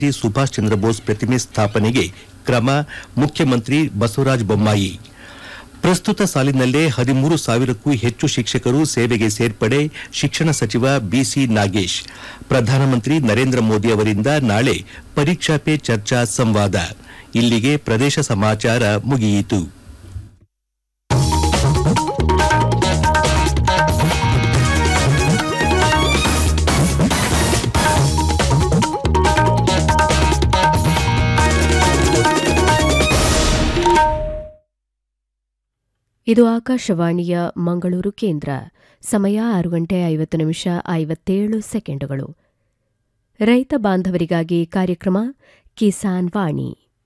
ನೇತಾಜಿ ಸುಭಾಷ್ ಚಂದ್ರ ಬೋಸ್ ಪ್ರತಿಮೆ ಸ್ಥಾಪನೆಗೆ ಕ್ರಮ ಮುಖ್ಯಮಂತ್ರಿ ಬಸವರಾಜ ಬೊಮ್ಮಾಯಿ ಪ್ರಸ್ತುತ ಸಾಲಿನಲ್ಲೇ ಹದಿಮೂರು ಸಾವಿರಕ್ಕೂ ಹೆಚ್ಚು ಶಿಕ್ಷಕರು ಸೇವೆಗೆ ಸೇರ್ಪಡೆ ಶಿಕ್ಷಣ ಸಚಿವ ಬಿಸಿ ನಾಗೇಶ್ ಪ್ರಧಾನಮಂತ್ರಿ ನರೇಂದ್ರ ಮೋದಿ ಅವರಿಂದ ನಾಳೆ ಪರೀಕ್ಷಾ ಪೇ ಚರ್ಚಾ ಸಂವಾದ ಇಲ್ಲಿಗೆ ಪ್ರದೇಶ ಸಮಾಚಾರ ಮುಗಿಯಿತು ಇದು ಆಕಾಶವಾಣಿಯ ಮಂಗಳೂರು ಕೇಂದ್ರ ಸಮಯ ಆರು ಗಂಟೆ ಐವತ್ತು ನಿಮಿಷ ಐವತ್ತೇಳು ಸೆಕೆಂಡುಗಳು ರೈತ ಬಾಂಧವರಿಗಾಗಿ ಕಾರ್ಯಕ್ರಮ ಕಿಸಾನ್ ವಾಣಿ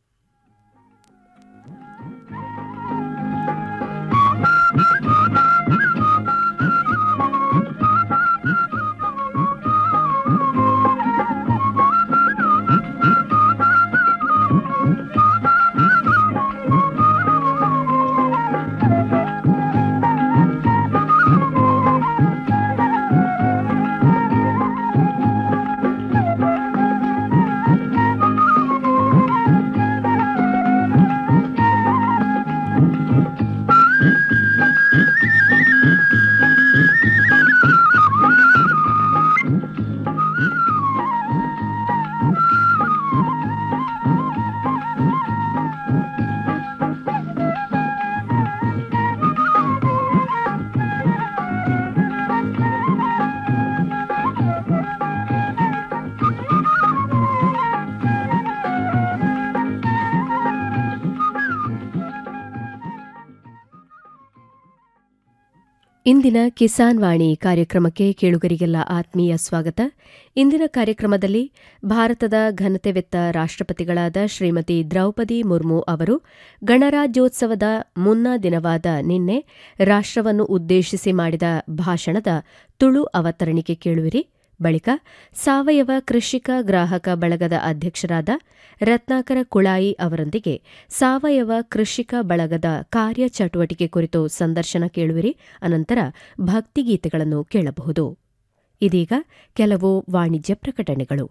ಇಂದಿನ ಕಿಸಾನ್ ವಾಣಿ ಕಾರ್ಯಕ್ರಮಕ್ಕೆ ಕೇಳುಗರಿಗೆಲ್ಲ ಆತ್ಮೀಯ ಸ್ವಾಗತ ಇಂದಿನ ಕಾರ್ಯಕ್ರಮದಲ್ಲಿ ಭಾರತದ ಘನತೆವೆತ್ತ ರಾಷ್ಟ್ರಪತಿಗಳಾದ ಶ್ರೀಮತಿ ದ್ರೌಪದಿ ಮುರ್ಮು ಅವರು ಗಣರಾಜ್ಯೋತ್ಸವದ ಮುನ್ನಾ ದಿನವಾದ ನಿನ್ನೆ ರಾಷ್ಟ್ರವನ್ನು ಉದ್ದೇಶಿಸಿ ಮಾಡಿದ ಭಾಷಣದ ತುಳು ಅವತರಣಿಕೆ ಕೇಳುವಿರಿ ಬಳಿಕ ಸಾವಯವ ಕೃಷಿಕ ಗ್ರಾಹಕ ಬಳಗದ ಅಧ್ಯಕ್ಷರಾದ ರತ್ನಾಕರ ಕುಳಾಯಿ ಅವರೊಂದಿಗೆ ಸಾವಯವ ಕೃಷಿಕ ಬಳಗದ ಕಾರ್ಯಚಟುವಟಿಕೆ ಕುರಿತು ಸಂದರ್ಶನ ಕೇಳುವಿರಿ ಅನಂತರ ಭಕ್ತಿಗೀತೆಗಳನ್ನು ಕೇಳಬಹುದು ಇದೀಗ ಕೆಲವು ವಾಣಿಜ್ಯ ಪ್ರಕಟಣೆಗಳು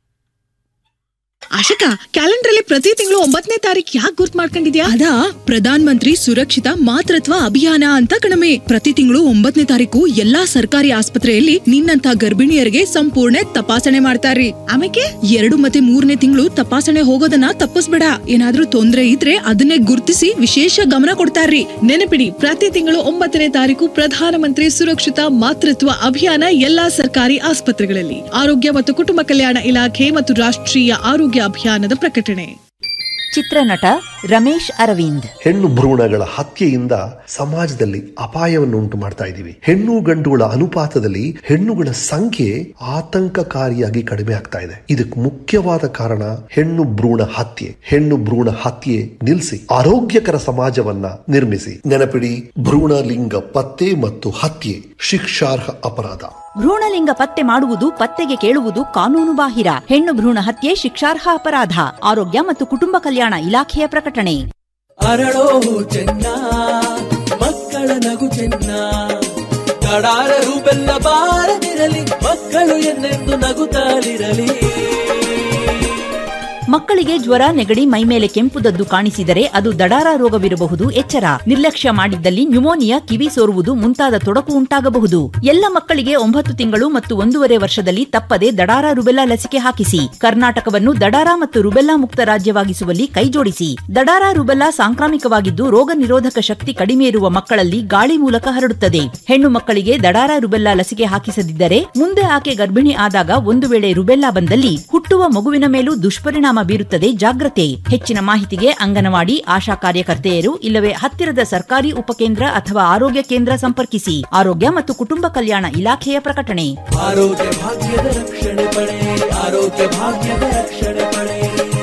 ಆಶಿಕಾ ಕ್ಯಾಲೆಂಡರ್ ಅಲ್ಲಿ ಪ್ರತಿ ತಿಂಗಳು ಒಂಬತ್ತನೇ ತಾರೀಕು ಯಾಕೆ ಗುರ್ತ್ ಮಾಡ್ಕೊಂಡಿದ್ಯಾ ಅದಾ ಪ್ರಧಾನ್ ಮಂತ್ರಿ ಸುರಕ್ಷಿತ ಮಾತೃತ್ವ ಅಭಿಯಾನ ಅಂತ ಕಣಮೆ ಪ್ರತಿ ತಿಂಗಳು ಒಂಬತ್ತನೇ ತಾರೀಕು ಎಲ್ಲಾ ಸರ್ಕಾರಿ ಆಸ್ಪತ್ರೆಯಲ್ಲಿ ನಿನ್ನಂತ ಗರ್ಭಿಣಿಯರಿಗೆ ಸಂಪೂರ್ಣ ತಪಾಸಣೆ ಮಾಡ್ತಾರ್ರಿ ಆಮೇಲೆ ಎರಡು ಮತ್ತೆ ಮೂರನೇ ತಿಂಗಳು ತಪಾಸಣೆ ಹೋಗೋದನ್ನ ತಪ್ಪಿಸ್ಬೇಡ ಏನಾದ್ರೂ ತೊಂದ್ರೆ ಇದ್ರೆ ಅದನ್ನೇ ಗುರ್ತಿಸಿ ವಿಶೇಷ ಗಮನ ಕೊಡ್ತಾರ್ರಿ ನೆನಪಿಡಿ ಪ್ರತಿ ತಿಂಗಳು ಒಂಬತ್ತನೇ ತಾರೀಕು ಪ್ರಧಾನಮಂತ್ರಿ ಸುರಕ್ಷಿತ ಮಾತೃತ್ವ ಅಭಿಯಾನ ಎಲ್ಲಾ ಸರ್ಕಾರಿ ಆಸ್ಪತ್ರೆಗಳಲ್ಲಿ ಆರೋಗ್ಯ ಮತ್ತು ಕುಟುಂಬ ಕಲ್ಯಾಣ ಇಲಾಖೆ ಮತ್ತು ರಾಷ್ಟ್ರೀಯ ಆರೋಗ್ಯ ಅಭಿಯಾನದ ಪ್ರಕಟಣೆ ಚಿತ್ರನಟ ರಮೇಶ್ ಅರವಿಂದ್ ಹೆಣ್ಣು ಭ್ರೂಣಗಳ ಹತ್ಯೆಯಿಂದ ಸಮಾಜದಲ್ಲಿ ಅಪಾಯವನ್ನು ಉಂಟು ಮಾಡ್ತಾ ಇದ್ದೀವಿ ಹೆಣ್ಣು ಗಂಡುಗಳ ಅನುಪಾತದಲ್ಲಿ ಹೆಣ್ಣುಗಳ ಸಂಖ್ಯೆ ಆತಂಕಕಾರಿಯಾಗಿ ಕಡಿಮೆ ಆಗ್ತಾ ಇದೆ ಇದಕ್ಕೆ ಮುಖ್ಯವಾದ ಕಾರಣ ಹೆಣ್ಣು ಭ್ರೂಣ ಹತ್ಯೆ ಹೆಣ್ಣು ಭ್ರೂಣ ಹತ್ಯೆ ನಿಲ್ಲಿಸಿ ಆರೋಗ್ಯಕರ ಸಮಾಜವನ್ನ ನಿರ್ಮಿಸಿ ನೆನಪಿಡಿ ಭ್ರೂಣ ಲಿಂಗ ಪತ್ತೆ ಮತ್ತು ಹತ್ಯೆ ಶಿಕ್ಷಾರ್ಹ ಅಪರಾಧ ಭ್ರೂಣಲಿಂಗ ಪತ್ತೆ ಮಾಡುವುದು ಪತ್ತೆಗೆ ಕೇಳುವುದು ಕಾನೂನು ಬಾಹಿರ ಹೆಣ್ಣು ಭ್ರೂಣ ಹತ್ಯೆ ಶಿಕ್ಷಾರ್ಹ ಅಪರಾಧ ಆರೋಗ್ಯ ಮತ್ತು ಕುಟುಂಬ ಕಲ್ಯಾಣ ಇಲಾಖೆಯ ಪ್ರಕಟಣೆ ಅರಳೋ ಚೆನ್ನ ಮಕ್ಕಳ ನಗು ಚೆನ್ನ ಕಡಾರರು ಬೆಲ್ಲ ಬಾರದಿರಲಿ ಮಕ್ಕಳು ಎನ್ನೆಂದು ನಗುತ್ತಾಲಿರಲಿ ಮಕ್ಕಳಿಗೆ ಜ್ವರ ನೆಗಡಿ ಮೈಮೇಲೆ ಕೆಂಪುದದ್ದು ಕಾಣಿಸಿದರೆ ಅದು ದಡಾರ ರೋಗವಿರಬಹುದು ಎಚ್ಚರ ನಿರ್ಲಕ್ಷ್ಯ ಮಾಡಿದ್ದಲ್ಲಿ ನ್ಯುಮೋನಿಯಾ ಕಿವಿ ಸೋರುವುದು ಮುಂತಾದ ತೊಡಕು ಉಂಟಾಗಬಹುದು ಎಲ್ಲ ಮಕ್ಕಳಿಗೆ ಒಂಬತ್ತು ತಿಂಗಳು ಮತ್ತು ಒಂದೂವರೆ ವರ್ಷದಲ್ಲಿ ತಪ್ಪದೆ ದಡಾರ ರುಬೆಲ್ಲಾ ಲಸಿಕೆ ಹಾಕಿಸಿ ಕರ್ನಾಟಕವನ್ನು ದಡಾರ ಮತ್ತು ರುಬೆಲ್ಲಾ ಮುಕ್ತ ರಾಜ್ಯವಾಗಿಸುವಲ್ಲಿ ಕೈಜೋಡಿಸಿ ದಡಾರ ರುಬೆಲ್ಲಾ ಸಾಂಕ್ರಾಮಿಕವಾಗಿದ್ದು ರೋಗ ನಿರೋಧಕ ಶಕ್ತಿ ಕಡಿಮೆ ಇರುವ ಮಕ್ಕಳಲ್ಲಿ ಗಾಳಿ ಮೂಲಕ ಹರಡುತ್ತದೆ ಹೆಣ್ಣು ಮಕ್ಕಳಿಗೆ ದಡಾರ ರುಬೆಲ್ಲಾ ಲಸಿಕೆ ಹಾಕಿಸದಿದ್ದರೆ ಮುಂದೆ ಆಕೆ ಗರ್ಭಿಣಿ ಆದಾಗ ಒಂದು ವೇಳೆ ರುಬೆಲ್ಲಾ ಬಂದಲ್ಲಿ ಹುಟ್ಟುವ ಮಗುವಿನ ಮೇಲೂ ದುಷ್ಪರಿಣಾಮ ಬೀರುತ್ತದೆ ಜಾಗ್ರತೆ ಹೆಚ್ಚಿನ ಮಾಹಿತಿಗೆ ಅಂಗನವಾಡಿ ಆಶಾ ಕಾರ್ಯಕರ್ತೆಯರು ಇಲ್ಲವೇ ಹತ್ತಿರದ ಸರ್ಕಾರಿ ಉಪಕೇಂದ್ರ ಅಥವಾ ಆರೋಗ್ಯ ಕೇಂದ್ರ ಸಂಪರ್ಕಿಸಿ ಆರೋಗ್ಯ ಮತ್ತು ಕುಟುಂಬ ಕಲ್ಯಾಣ ಇಲಾಖೆಯ ಪ್ರಕಟಣೆ ಆರೋಗ್ಯ ಭಾಗ್ಯದ ರಕ್ಷಣೆ ಪಡೆ ಆರೋಗ್ಯ ಭಾಗ್ಯದ ರಕ್ಷಣೆ ಪಡೆ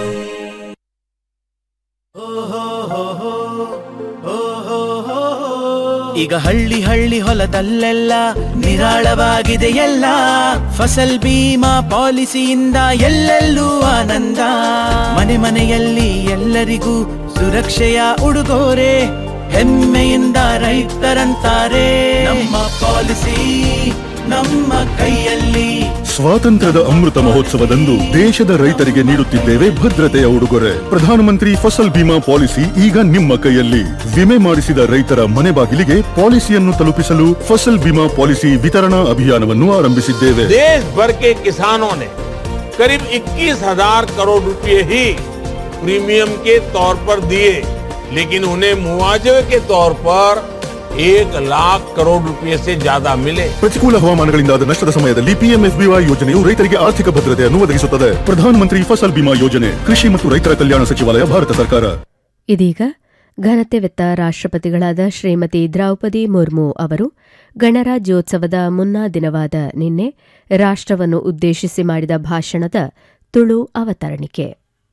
ಈಗ ಹಳ್ಳಿ ಹಳ್ಳಿ ಹೊಲದಲ್ಲೆಲ್ಲ ನಿರಾಳವಾಗಿದೆ ಎಲ್ಲ ಫಸಲ್ ಬೀಮಾ ಪಾಲಿಸಿಯಿಂದ ಎಲ್ಲೆಲ್ಲೂ ಆನಂದ ಮನೆ ಮನೆಯಲ್ಲಿ ಎಲ್ಲರಿಗೂ ಸುರಕ್ಷೆಯ ಉಡುಗೊರೆ ಹೆಮ್ಮೆಯಿಂದ ರೈತರಂತಾರೆ ನಮ್ಮ ಪಾಲಿಸಿ ನಮ್ಮ ಕೈಯಲ್ಲಿ ಸ್ವಾತಂತ್ರ್ಯದ ಅಮೃತ ಮಹೋತ್ಸವದಂದು ದೇಶದ ರೈತರಿಗೆ ನೀಡುತ್ತಿದ್ದೇವೆ ಭದ್ರತೆಯ ಉಡುಗೊರೆ ಪ್ರಧಾನಮಂತ್ರಿ ಫಸಲ್ ಬಿಮಾ ಪಾಲಿಸಿ ಈಗ ನಿಮ್ಮ ಕೈಯಲ್ಲಿ ವಿಮೆ ಮಾಡಿಸಿದ ರೈತರ ಮನೆ ಬಾಗಿಲಿಗೆ ಪಾಲಿಸಿಯನ್ನು ತಲುಪಿಸಲು ಫಸಲ್ ಬಿಮಾ ಪಾಲಿಸಿ ವಿತರಣಾ ಅಭಿಯಾನವನ್ನು ಆರಂಭಿಸಿದ್ದೇವೆ देश भर के किसानों ने करीब 21,000 करोड़ रुपए ही प्रीमियम के तौर पर दिए लेकिन उन्हें मुआवजे के तौर पर एक लाख करोड़ रुपए से ज्यादा मिले ಪ್ರತಿಕೂಲ ಹವಾಮಾನಗಳಿಂದಾದ ನಷ್ಟದ ಸಮಯದಲ್ಲಿ ಪಿಎಂಎಫ್ಬಿವೈ ಯೋಜನೆಯು ರೈತರಿಗೆ ಆರ್ಥಿಕ ಭದ್ರತೆಯನ್ನು ಒದಗಿಸುತ್ತದೆ ಪ್ರಧಾನಮಂತ್ರಿ ಫಸಲ್ ಬಿಮಾ ಯೋಜನೆ ಕೃಷಿ ಮತ್ತು ರೈತರ ಕಲ್ಯಾಣ ಸಚಿವಾಲಯ ಭಾರತ ಸರ್ಕಾರ ಇದೀಗ ಘನತೆವೆತ್ತ ರಾಷ್ಟ್ರಪತಿಗಳಾದ ಶ್ರೀಮತಿ ದ್ರೌಪದಿ ಮುರ್ಮು ಅವರು ಗಣರಾಜ್ಯೋತ್ಸವದ ಮುನ್ನಾ ದಿನವಾದ ನಿನ್ನೆ ರಾಷ್ಟ್ರವನ್ನು ಉದ್ದೇಶಿಸಿ ಮಾಡಿದ ಭಾಷಣದ ತುಳು ಅವತರಣಿಕೆ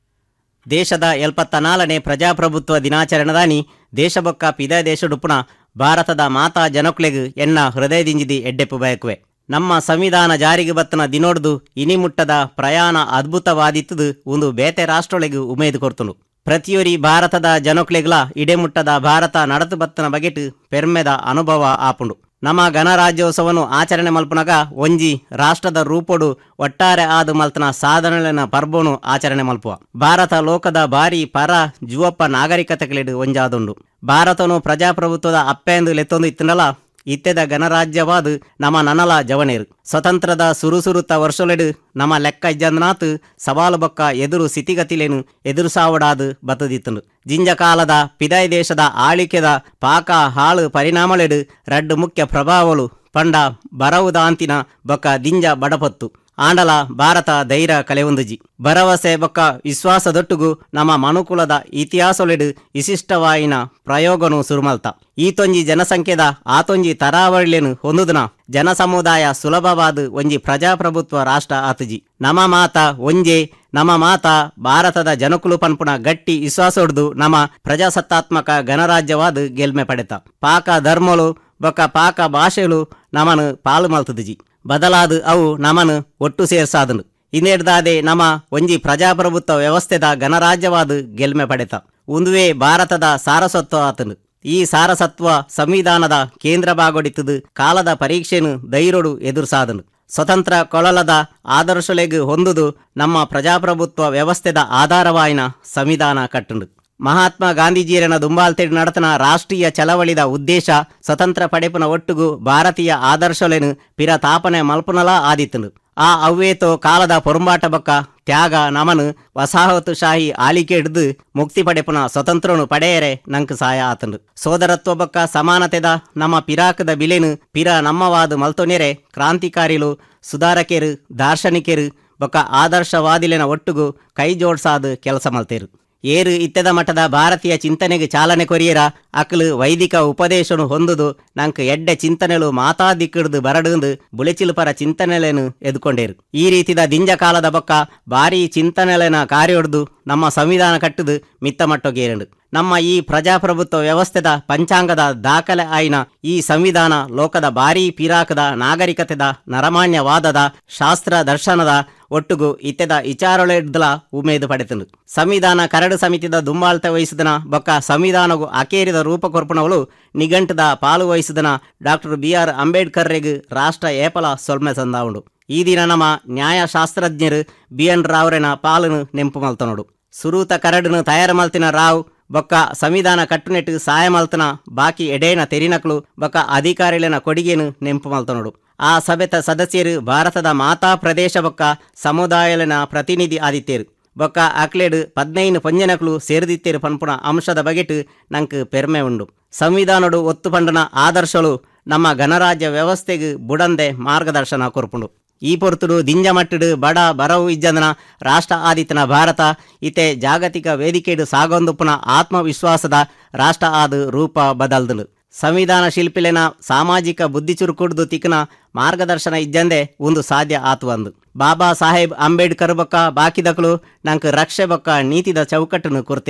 ದೇಶದ ಎಲ್ಪತ್ತ ನಾಲ್ಕನೇ ಪ್ರಜಾಪ್ರಭುತ್ವ ದಿನಾಚರಣೆದಾನಿ ದೇಶಬೊಕ್ಕ ಪಿದ ದೇಶಡುಪುಣ ಭಾರತದ ಮಾತಾ ಜನಕ್ಲೆಗ್ ಎನ್ನ ಹೃದಯದಿಂಜಿದಿ ಎಡ್ಡೆಪ್ಪು ಬಯಕುವೆ ನಮ್ಮ ಸಂವಿಧಾನ ಜಾರಿಗೆ ಬತ್ತನ ದಿನೋಡ್ದು ಇನಿಮುಟ್ಟದ ಪ್ರಯಾಣ ಅದ್ಭುತವಾದಿತ್ತದು ಒಂದು ಬೇತೆ ರಾಷ್ಟ್ರೊಳಗೆ ಉಮೇದು ಕೊರ್ತುನು ಪ್ರತಿಯೊರಿ ಭಾರತದ ಜನಕ್ಲೆಗ್ಲ ಇಡೆಮುಟ್ಟದ ಭಾರತ ನಡತು ಬತ್ತನ ಬಗೆಟ್ ಪೆರ್ಮೆದ ಅನುಭವ ಆಪುಂಡು ನಮ್ಮ ಗಣರಾಜ್ಯೋತ್ಸವನು ಆಚರಣೆ ಮಲ್ಪನಗ ಒಂಜಿ ರಾಷ್ಟ್ರದ ರೂಪೊಡು ಒಟ್ಟಾರೆ ಆದು ಮಲ್ತನ ಸಾಧನೆನ ಪರ್ಬೋನು ಆಚರಣೆ ಮಲ್ಪುವ ಭಾರತ ಲೋಕದ ಬಾರಿ ಪರ ಜುವಪ್ಪ ನಾಗರಿಕತೆಗಳಿಡು ಒಂಜಾದುಂಡು ಭಾರತನು ಪ್ರಜಾಪ್ರಭುತ್ವದ ಅಪ್ಪೆಂದು ಲೆತ್ತೊಂದು ಇತ್ತನಲ ಇತ್ತೆದ ಗಣರಾಜ್ಯವಾದ ನಮ್ಮ ನನಲ ಜವನೇರು ಸ್ವತಂತ್ರದ ಸುರುಸುರುತ್ತ ವರ್ಷಲೆಡು ನಮ್ಮ ಲೆಕ್ಕ ಇಜ್ಜಂದನಾತ್ ಸವಾಲು ಬೊಕ್ಕ ಎದುರು ಸ್ಥಿತಿಗತಿಲೇನು ಎದುರು ಸಾವಡಾದು ಬತ್ತದಿತ್ತನು ಜಿಂಜ ಕಾಲದ ಪಿದಾಯ್ ದೇಶದ ಆಳಿಕೆದ ಪಾಕ ಹಾಳು ಪರಿಣಾಮಳೆಡು ರಡ್ಡು ಮುಖ್ಯ ಪ್ರಭಾವಲು ಪಂಡ ಬರವುದಾಂತಿನ ಬೊಕ್ಕ ದಿಂಜ ಬಡಪತ್ತು ಆಂಡಲ ಭಾರತ ಧೈರ್ಯ ಕಲೆಯೊಂದುಜಿ ಭರವಸೆ ಬೊಕ್ಕ ವಿಶ್ವಾಸದೊಟ್ಟುಗು ನಮ್ಮ ಮನುಕುಲದ ಇತಿಹಾಸೊಲೆಡು ವಿಶಿಷ್ಟವಾಯಿನ ಪ್ರಯೋಗನು ಸುರುಮಲ್ತ ಈತೊಂಜಿ ಜನಸಂಖ್ಯೆದ ಆತೊಂಜಿ ತರಾವಳಿಯನ್ನು ಹೊಂದುದನ ಜನಸಮುದಾಯ ಸುಲಭವಾದ ಒಂಜಿ ಪ್ರಜಾಪ್ರಭುತ್ವ ರಾಷ್ಟ್ರ ಆತುಜಿ ನಮ ಮಾತ ಒಂಜೆ ನಮ ಮಾತ ಭಾರತದ ಜನಕುಲು ಪನ್ಪುಣ ಗಟ್ಟಿ ವಿಶ್ವಾಸೊಡ್ದು ನಮ್ಮ ಪ್ರಜಾಸತ್ತಾತ್ಮಕ ಗಣರಾಜ್ಯವಾದ ಗೆಲ್ಮೆ ಪಡೆತ ಪಾಕ ಧರ್ಮಲು ಬೊಕ್ಕ ಪಾಕ ಭಾಷೆಲು ನಮನು ಪಾಲು ಮಲ್ತುದುಜಿ ಬದಲಾದು ಅವು ನಮನು ಒಟ್ಟು ಸೇರ್ಸಾದನು ಇನ್ನೆಡ್ದಾದೆ ನಮ ಒಂಜಿ ಪ್ರಜಾಪ್ರಭುತ್ವ ವ್ಯವಸ್ಥೆದ ಗಣರಾಜ್ಯವಾದ ಗೆಲ್ಮೆ ಪಡೆತ ಒಂದುವೇ ಭಾರತದ ಸಾರಸತ್ವ ಆತನು ಈ ಸಾರಸತ್ವ ಸಂವಿಧಾನದ ಕೇಂದ್ರ ಭಾಗೊಡಿತದು ಕಾಲದ ಪರೀಕ್ಷೆನು ಧೈರ್ಯಡು ಎದುರುಸಾದನು ಸ್ವತಂತ್ರ ಕೊಳಲದ ಆದರ್ಶಲೆಗ್ ಹೊಂದುದು ನಮ್ಮ ಪ್ರಜಾಪ್ರಭುತ್ವ ವ್ಯವಸ್ಥೆದ ಆಧಾರವಾಯಿನ ಸಂವಿಧಾನ ಕಟ್ಟುಂಡು ಮಹಾತ್ಮ ಗಾಂಧೀಜಿಯರನ ದುಂಬಾಲ್ತೆಡ್ ನಡತನ ರಾಷ್ಟ್ರೀಯ ಚಳವಳಿದ ಉದ್ದೇಶ ಸ್ವತಂತ್ರ ಪಡೆಪುನ ಒಟ್ಟುಗು ಭಾರತೀಯ ಆದರ್ಶಲೆನು ಪಿರ ತಾಪನೆ ಮಲ್ಪುನಲ ಆದಿತ್ತನು ಆ ಅವ್ವೇತೋ ಕಾಲದ ಪೊರುಂಬಾಟ ಬೊಕ್ಕ ತ್ಯಾಗ ನಮನು ವಸಾಹತುಶಾಹಿ ಆಳಿಕೆ ಹಿಡ್ದು ಮುಕ್ತಿ ಪಡೆಪುನ ಸ್ವತಂತ್ರನು ಪಡೆಯರೆ ನಂಕ್ ಸಹಾಯ ಆತನು ಸೋದರತ್ವ ಬೊಕ್ಕ ಸಮಾನತೆದ ನಮ್ಮ ಪಿರಾಕದ ಬಿಲೆನು ಪಿರ ನಮ್ಮವಾದು ಮಲ್ತೊನೆರೆ ಕ್ರಾಂತಿಕಾರಿಲು ಸುಧಾರಕೇರು ದಾರ್ಶನಿಕರು ಬೊಕ್ಕ ಆದರ್ಶವಾದಿಲೆನ ಒಟ್ಟುಗು ಕೈ ಜೋಡ್ಸಾದು ಕೆಲಸ ಮಲ್ತೇರು ಏರು ಇತ್ತೆದ ಮಟ್ಟದ ಭಾರತೀಯ ಚಿಂತನೆಗೆ ಚಾಲನೆ ಕೊರಿಯರ ಅಕ್ಲು ವೈದಿಕ ಉಪದೇಶನು ಹೊಂದುದು ನಂಕ್ ಎಡ್ಡೆ ಚಿಂತನೆಲು ಮಾತಾ ದಿಕ್ಕಿಡ್ದು ಬರಡುಂದು ಬುಳೆಚಿಲು ಪರ ಚಿಂತನೆಲೇನು ಎದ್ಕೊಂಡೇರು ಈ ರೀತಿದ ದಿಂಜ ಕಾಲದ ಬೊಕ್ಕ ಭಾರಿ ಚಿಂತನೆಲೆನ ಕಾರ್ಯೊಡ್ದು ನಮ್ಮ ಸಂವಿಧಾನ ಕಟ್ಟುದು ಮಿತ್ತ ಮಟ್ಟೊಗೇರಂಡು ನಮ್ಮ ಈ ಪ್ರಜಾಪ್ರಭುತ್ವ ವ್ಯವಸ್ಥೆದ ಪಂಚಾಂಗದ ದಾಖಲೆ ಆಯ್ನ ಈ ಸಂವಿಧಾನ ಲೋಕದ ಭಾರೀ ಪಿರಾಕದ ನಾಗರಿಕತೆದ ನರಮಾನ್ಯವಾದದ ಶಾಸ್ತ್ರ ದರ್ಶನದ ಒಟ್ಟುಗು ಇತ್ತೆದ ವಿಚಾರೊಳೆಡ್ದಲ ಉಮೇದು ಪಡೆತನು ಸಂವಿಧಾನ ಕರಡು ಸಮಿತಿದ ದುಂಬಾಳ್ತೆ ವಹಿಸಿದನ ಬೊಕ್ಕ ಸಂವಿಧಾನವು ಅಕೇರಿದ ರೂಪ ಕೊರ್ಪುಣವಳು ನಿಘಂಟದ ಪಾಲು ವಹಿಸಿದನ ಡಾಕ್ಟರ್ ಬಿ ಆರ್ ಅಂಬೇಡ್ಕರ್ರೆಗ್ ರಾಷ್ಟ್ರ ಏಪಲ ಸೊಲ್ಮೆ ಸಂದಾವುಂಡು ಈ ದಿನ ನಮ್ಮ ನ್ಯಾಯಶಾಸ್ತ್ರಜ್ಞರು ಬಿ ಎನ್ ರಾವ್ರೆನ ಪಾಲನು ನೆಂಪು ಮಲ್ತನೋಡು ಸುರೂತ ಕರಡುನು ತಯಾರು ಮಲ್ತಿನ ರಾವ್ ಬೊಕ್ಕ ಸಂವಿಧಾನ ಕಟ್ಟುನೆಟ್ಟು ಸಹಾಯ ಮಲ್ತನ ಬಾಕಿ ಎಡೇನ ತೆರಿನಕ್ಲು ಬೊಕ್ಕ ಅಧಿಕಾರಿಲೆನ ಕೊಡುಗೆನು ನೆಂಪು ಮಲ್ತನೋಡು ಆ ಸಭೆತ ಸದಸ್ಯರು ಭಾರತದ ಮಾತಾ ಪ್ರದೇಶ ಬೊಕ್ಕ ಸಮುದಾಯಲನ ಪ್ರತಿನಿಧಿ ಆದಿತ್ತೇರು ಬೊಕ್ಕ ಅಕ್ಲೇಡು ಪದ್ನೈನು ಪೊಂಜನಕ್ಲು ಸೇರಿದಿತ್ತೇರು ಪನ್ಪುಣ ಅಂಶದ ಬಗೆಟ್ ನಂಕ್ ಪೆರ್ಮೆ ಉಂಡು ಸಂವಿಧಾನಡು ಒತ್ತು ಪಂಡನ ಆದರ್ಶಲು ನಮ್ಮ ಗಣರಾಜ್ಯ ವ್ಯವಸ್ಥೆಗೆ ಬುಡಂದೆ ಮಾರ್ಗದರ್ಶನ ಕೊರ್ಪುಂಡು ಈ ಪೊರ್ತುಡು ದಿಂಜ ಮಟ್ಟಡು ಬಡ ಬರವು ಇಜ್ಜಂದನ ರಾಷ್ಟ್ರ ಆದಿತನ ಭಾರತ ಇತೆ ಜಾಗತಿಕ ವೇದಿಕೆಡು ಸಾಗೊಂದುಪುನ ಆತ್ಮವಿಶ್ವಾಸದ ರಾಷ್ಟ್ರ ಆದು ರೂಪ ಬದಲ್ದುಲು ಸಂವಿಧಾನ ಶಿಲ್ಪಿಲೆನ ಸಾಮಾಜಿಕ ಬುದ್ಧಿ ಚುರುಕುಡ್ದು ತಿಕ್ಕನ ಮಾರ್ಗದರ್ಶನ ಇಜ್ಜಂದೆ ಒಂದು ಸಾಧ್ಯ ಆತು ಅಂದು ಬಾಬಾ ಸಾಹೇಬ್ ಅಂಬೇಡ್ಕರ್ ಬೊಕ್ಕ ಬಾಕಿದಕ್ಲು ನಂಕ್ ರಕ್ಷೆ ಬೊಕ್ಕ ನೀತಿದ ಚೌಕಟ್ಟನ್ನು ಕೊರ್ತೇರು